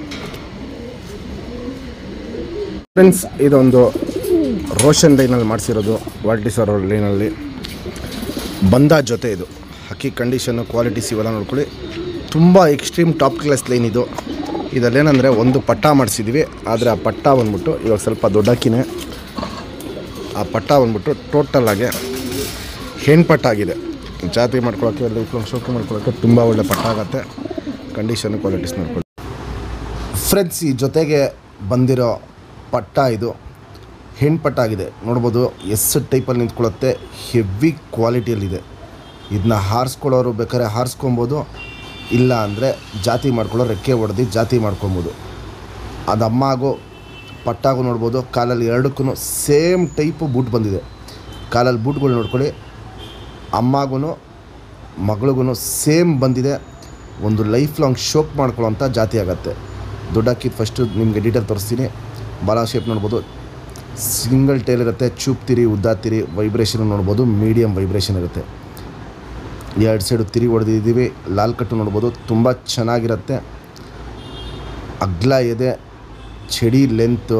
ಫ್ರೆಂಡ್ಸ್ ಇದೊಂದು ರೋಷನ್ ಲೈನಲ್ಲಿ ಮಾಡಿಸಿರೋದು ವಾಲ್ಟಿಸರ್ ಲೈನಲ್ಲಿ ಬಂದ ಜೊತೆ ಇದು ಹಕ್ಕಿ ಕಂಡೀಷನ್ನು ಕ್ವಾಲಿಟೀಸ್ ಇವೆಲ್ಲ ನೋಡ್ಕೊಳ್ಳಿ ತುಂಬ ಎಕ್ಸ್ಟ್ರೀಮ್ ಟಾಪ್ ಕ್ಲಾಸ್ ಲೈನ್ ಇದು ಇದರಲ್ಲೇನೆಂದರೆ ಒಂದು ಪಟ್ಟ ಮಾಡಿಸಿದ್ವಿ ಆದರೆ ಆ ಪಟ್ಟ ಬಂದ್ಬಿಟ್ಟು ಇವಾಗ ಸ್ವಲ್ಪ ದೊಡ್ಡಕ್ಕಿನೇ ಆ ಪಟ್ಟ ಬಂದ್ಬಿಟ್ಟು ಟೋಟಲಾಗಿ ಹೆಣ್ಣು ಪಟ್ಟ ಆಗಿದೆ ಜಾತಿ ಮಾಡ್ಕೊಳ್ಳೋಕ್ಕೆ ಲೈಫ್ ಲಾಂಗ್ ಶೋಕಿ ಮಾಡ್ಕೊಳ್ಳೋಕ್ಕೆ ತುಂಬ ಒಳ್ಳೆ ಪಟ್ಟ ಆಗುತ್ತೆ ಕಂಡೀಷನ್ ಕ್ವಾಲಿಟೀಸ್ ನೋಡ್ಕೊಳ್ಳಿ ಫ್ರೆಂಡ್ಸ್ ಈ ಜೊತೆಗೆ ಬಂದಿರೋ ಪಟ್ಟ ಇದು ಹೆಣ್ಣು ಪಟ್ಟ ಆಗಿದೆ ನೋಡ್ಬೋದು ಎಸ್ ಟೈಪಲ್ಲಿ ನಿಂತ್ಕೊಳ್ಳುತ್ತೆ ಹೆವಿ ಕ್ವಾಲಿಟಿಯಲ್ಲಿದೆ ಇದನ್ನ ಹಾರಿಸ್ಕೊಳ್ಳೋರು ಬೇಕಾದ್ರೆ ಹಾರಿಸ್ಕೊಬೋದು ಇಲ್ಲ ಅಂದರೆ ಜಾತಿ ಮಾಡ್ಕೊಳ್ಳೋ ರೆಕ್ಕೆ ಹೊಡೆದು ಜಾತಿ ಮಾಡ್ಕೊಬೋದು ಅದು ಅಮ್ಮಾಗೋ ಪಟ್ಟಾಗೂ ನೋಡ್ಬೋದು ಕಾಲಲ್ಲಿ ಎರಡಕ್ಕೂ ಸೇಮ್ ಟೈಪು ಬೂಟ್ ಬಂದಿದೆ ಕಾಲಲ್ಲಿ ಬೂಟ್ಗಳು ನೋಡ್ಕೊಳ್ಳಿ ಅಮ್ಮಗೂ ಮಗಳಿಗೂ ಸೇಮ್ ಬಂದಿದೆ ಒಂದು ಲೈಫ್ ಲಾಂಗ್ ಶೋಕ್ ಮಾಡ್ಕೊಳ್ಳೋಂಥ ಜಾತಿ ಆಗುತ್ತೆ ದೊಡ್ಡಕ್ಕಿದ್ದು ಫಸ್ಟು ನಿಮಗೆ ಡೀಟೇಲ್ ತೋರಿಸ್ತೀನಿ ಬಾಲ ಶೇಪ್ ನೋಡ್ಬೋದು ಸಿಂಗಲ್ ಟೇಲ್ ಇರುತ್ತೆ ಚೂಪ್ ತಿರಿ ಉದ್ದ ತಿರಿ ವೈಬ್ರೇಷನ್ ನೋಡ್ಬೋದು ಮೀಡಿಯಮ್ ವೈಬ್ರೇಷನ್ ಇರುತ್ತೆ ಎರಡು ಸೈಡು ತಿರಿ ಹೊಡೆದಿದ್ದೀವಿ ಲಾಲ್ ಕಟ್ಟು ನೋಡ್ಬೋದು ತುಂಬ ಚೆನ್ನಾಗಿರುತ್ತೆ ಅಗ್ಲ ಎದೆ ಚಡಿ ಲೆಂತು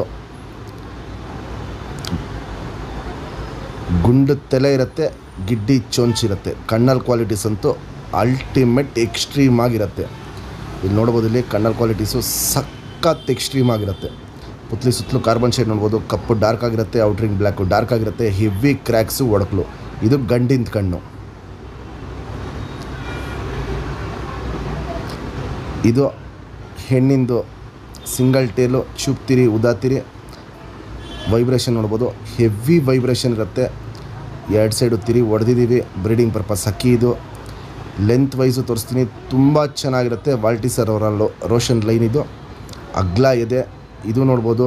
ಗುಂಡು ತಲೆ ಇರುತ್ತೆ ಗಿಡ್ಡಿ ಚೊಂಚಿರುತ್ತೆ ಕಣ್ಣಲ್ ಕ್ವಾಲಿಟೀಸ್ ಅಂತೂ ಅಲ್ಟಿಮೇಟ್ ಎಕ್ಸ್ಟ್ರೀಮ್ ಆಗಿರುತ್ತೆ ಇಲ್ಲಿ ನೋಡ್ಬೋದು ಇಲ್ಲಿ ಕಣ್ಣಲ್ ಕ್ವಾಲಿಟೀಸು ಸಖತ್ ಎಕ್ಸ್ಟ್ರೀಮ್ ಆಗಿರುತ್ತೆ ಪುತ್ಲಿ ಸುತ್ತಲೂ ಕಾರ್ಬನ್ ಶೇಡ್ ನೋಡ್ಬೋದು ಕಪ್ಪು ಡಾರ್ಕ್ ಆಗಿರುತ್ತೆ ಔಟ್ರಿಂಗ್ ಬ್ಲ್ಯಾಕು ಡಾರ್ಕ್ ಆಗಿರುತ್ತೆ ಹೆವಿ ಕ್ರ್ಯಾಕ್ಸು ಒಡಕಲು ಇದು ಗಂಡಿನ ಕಣ್ಣು ಇದು ಹೆಣ್ಣಿಂದು ಸಿಂಗಲ್ ಟೇಲು ಚುಪ್ತಿರಿ ಉದಾತಿರಿ ವೈಬ್ರೇಷನ್ ನೋಡ್ಬೋದು ಹೆವಿ ವೈಬ್ರೇಷನ್ ಇರುತ್ತೆ ಎರಡು ಸೈಡು ತಿರಿ ಹೊಡೆದಿದ್ದೀವಿ ಬ್ರೀಡಿಂಗ್ ಪರ್ಪಸ್ ಅಕ್ಕಿ ಇದು ಲೆಂತ್ ವೈಸು ತೋರಿಸ್ತೀನಿ ತುಂಬ ಚೆನ್ನಾಗಿರುತ್ತೆ ವಾಲ್ಟಿ ಸರ್ ಅವರ ಲೋ ರೋಷನ್ ಲೈನ್ ಇದು ಅಗ್ಲ ಇದೆ ಇದು ನೋಡ್ಬೋದು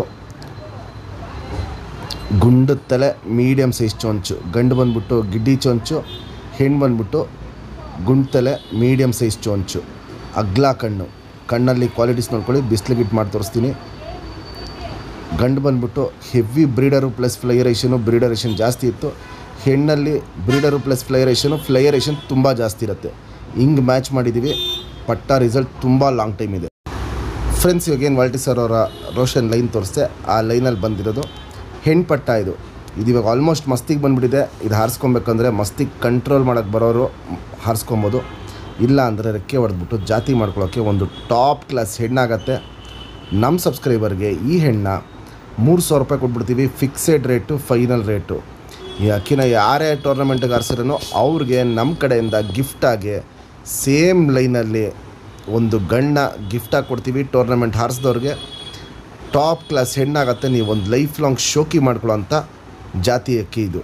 ಗುಂಡು ತಲೆ ಮೀಡಿಯಮ್ ಸೈಜ್ ಚೊಂಚು ಗಂಡು ಬಂದ್ಬಿಟ್ಟು ಗಿಡ್ಡಿ ಚೊಂಚು ಹೆಣ್ಣು ಬಂದ್ಬಿಟ್ಟು ಗುಂಡು ತಲೆ ಮೀಡಿಯಮ್ ಸೈಜ್ ಚೊಂಚು ಅಗ್ಲ ಕಣ್ಣು ಕಣ್ಣಲ್ಲಿ ಕ್ವಾಲಿಟೀಸ್ ನೋಡ್ಕೊಳ್ಳಿ ಬಿಸಿಲಿಗೆ ಇಟ್ಟು ಮಾಡಿ ತೋರಿಸ್ತೀನಿ ಗಂಡು ಬಂದ್ಬಿಟ್ಟು ಹೆವಿ ಬ್ರೀಡರು ಪ್ಲಸ್ ಫ್ಲೈಯರೇಷನು ಬ್ರೀಡರೇಷನ್ ಜಾಸ್ತಿ ಇತ್ತು ಹೆಣ್ಣಲ್ಲಿ ಬ್ರೀಡರು ಪ್ಲಸ್ ಫ್ಲೈಯರೇಷನು ಫ್ಲೈಯರೇಷನ್ ತುಂಬ ಜಾಸ್ತಿ ಇರುತ್ತೆ ಹಿಂಗೆ ಮ್ಯಾಚ್ ಮಾಡಿದ್ದೀವಿ ಪಟ್ಟ ರಿಸಲ್ಟ್ ತುಂಬ ಲಾಂಗ್ ಟೈಮ್ ಇದೆ ಫ್ರೆಂಡ್ಸ್ ಇವಾಗೇನು ವಾಲ್ಟಿ ಸರ್ ಅವರ ರೋಷನ್ ಲೈನ್ ತೋರಿಸ್ದೆ ಆ ಲೈನಲ್ಲಿ ಬಂದಿರೋದು ಹೆಣ್ಣು ಪಟ್ಟ ಇದು ಇದು ಇವಾಗ ಆಲ್ಮೋಸ್ಟ್ ಮಸ್ತಿಗೆ ಬಂದುಬಿಟ್ಟಿದೆ ಇದು ಹಾರಿಸ್ಕೊಬೇಕಂದ್ರೆ ಮಸ್ತಿಗೆ ಕಂಟ್ರೋಲ್ ಮಾಡೋಕ್ಕೆ ಬರೋರು ಹಾರಿಸ್ಕೊಬೋದು ಇಲ್ಲ ಅಂದರೆ ರೆಕ್ಕೆ ಹೊಡೆದ್ಬಿಟ್ಟು ಜಾತಿ ಮಾಡ್ಕೊಳ್ಳೋಕ್ಕೆ ಒಂದು ಟಾಪ್ ಕ್ಲಾಸ್ ಹೆಣ್ಣಾಗತ್ತೆ ನಮ್ಮ ಸಬ್ಸ್ಕ್ರೈಬರ್ಗೆ ಈ ಹೆಣ್ಣ ಮೂರು ಸಾವಿರ ರೂಪಾಯಿ ಕೊಟ್ಬಿಡ್ತೀವಿ ಫಿಕ್ಸೆಡ್ ರೇಟು ಫೈನಲ್ ರೇಟು ಈ ಅಕ್ಕಿನ ಯಾರೇ ಟೂರ್ನಮೆಂಟ್ಗೆ ಆರಿಸಿರೋ ಅವ್ರಿಗೆ ನಮ್ಮ ಕಡೆಯಿಂದ ಗಿಫ್ಟಾಗಿ ಸೇಮ್ ಲೈನಲ್ಲಿ ಒಂದು ಗಣ್ಣ ಗಿಫ್ಟಾಗಿ ಕೊಡ್ತೀವಿ ಟೂರ್ನಮೆಂಟ್ ಹಾರಿಸಿದವ್ರಿಗೆ ಟಾಪ್ ಕ್ಲಾಸ್ ಹೆಣ್ಣಾಗತ್ತೆ ನೀವು ಒಂದು ಲೈಫ್ ಲಾಂಗ್ ಶೋಕಿ ಮಾಡ್ಕೊಳ್ಳೋ ಅಂಥ ಜಾತಿ ಅಕ್ಕಿ ಇದು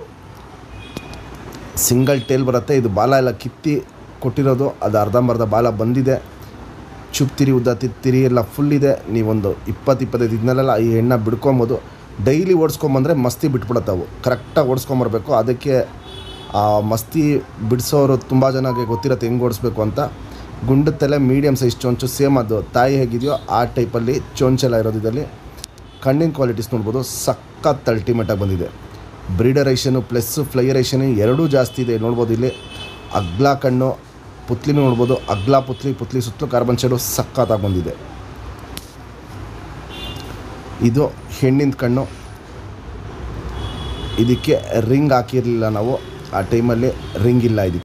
ಸಿಂಗಲ್ ಟೇಲ್ ಬರುತ್ತೆ ಇದು ಬಾಲ ಎಲ್ಲ ಕಿತ್ತಿ ಕೊಟ್ಟಿರೋದು ಅದು ಅರ್ಧಂಬರ್ಧ ಬಾಲ ಬಂದಿದೆ ಚುಪ್ತಿರಿ ಉದ್ದ ತಿತ್ತಿರಿ ಎಲ್ಲ ಫುಲ್ ಇದೆ ನೀವೊಂದು ಇಪ್ಪತ್ತು ಇಪ್ಪತ್ತೈದು ಇದನ್ನೆಲ್ಲ ಈ ಎಣ್ಣೆ ಬಿಡ್ಕೊಬೋದು ಡೈಲಿ ಓಡಿಸ್ಕೊಂಬಂದ್ರೆ ಮಸ್ತಿ ಬಿಟ್ಬಿಡತ್ತವು ಕರೆಕ್ಟಾಗಿ ಓಡಿಸ್ಕೊಂಬರ್ಬೇಕು ಅದಕ್ಕೆ ಆ ಮಸ್ತಿ ಬಿಡಿಸೋರು ತುಂಬ ಜನಕ್ಕೆ ಗೊತ್ತಿರುತ್ತೆ ಹೆಂಗೆ ಓಡಿಸ್ಬೇಕು ಅಂತ ಗುಂಡು ತಲೆ ಮೀಡಿಯಮ್ ಸೈಜ್ ಚೊಂಚು ಸೇಮ್ ಅದು ತಾಯಿ ಹೇಗಿದೆಯೋ ಆ ಟೈಪಲ್ಲಿ ಚೊಂಚೆಲ್ಲ ಇರೋದು ಇದರಲ್ಲಿ ಕಣ್ಣಿನ ಕ್ವಾಲಿಟೀಸ್ ನೋಡ್ಬೋದು ಸಖತ್ ಅಲ್ಟಿಮೇಟಾಗಿ ಬಂದಿದೆ ಬ್ರೀಡರೇಷನು ಪ್ಲಸ್ಸು ಫ್ಲೈಯರೇಷನು ಎರಡೂ ಜಾಸ್ತಿ ಇದೆ ನೋಡ್ಬೋದು ಇಲ್ಲಿ ಅಗ್ಲ ಕಣ್ಣು ಪುತ್ಲಿನೂ ನೋಡ್ಬೋದು ಅಗ್ಲ ಪುತ್ಲಿ ಪುತ್ಲಿ ಸುತ್ತಲೂ ಕಾರ್ಬನ್ ಶೇಡು ಸಖತ್ತಾಗಿ ಬಂದಿದೆ ಇದು ಹೆಣ್ಣಿನ ಕಣ್ಣು ಇದಕ್ಕೆ ರಿಂಗ್ ಹಾಕಿರಲಿಲ್ಲ ನಾವು ಆ ಟೈಮಲ್ಲಿ ರಿಂಗ್ ಇಲ್ಲ ಇದಕ್ಕೆ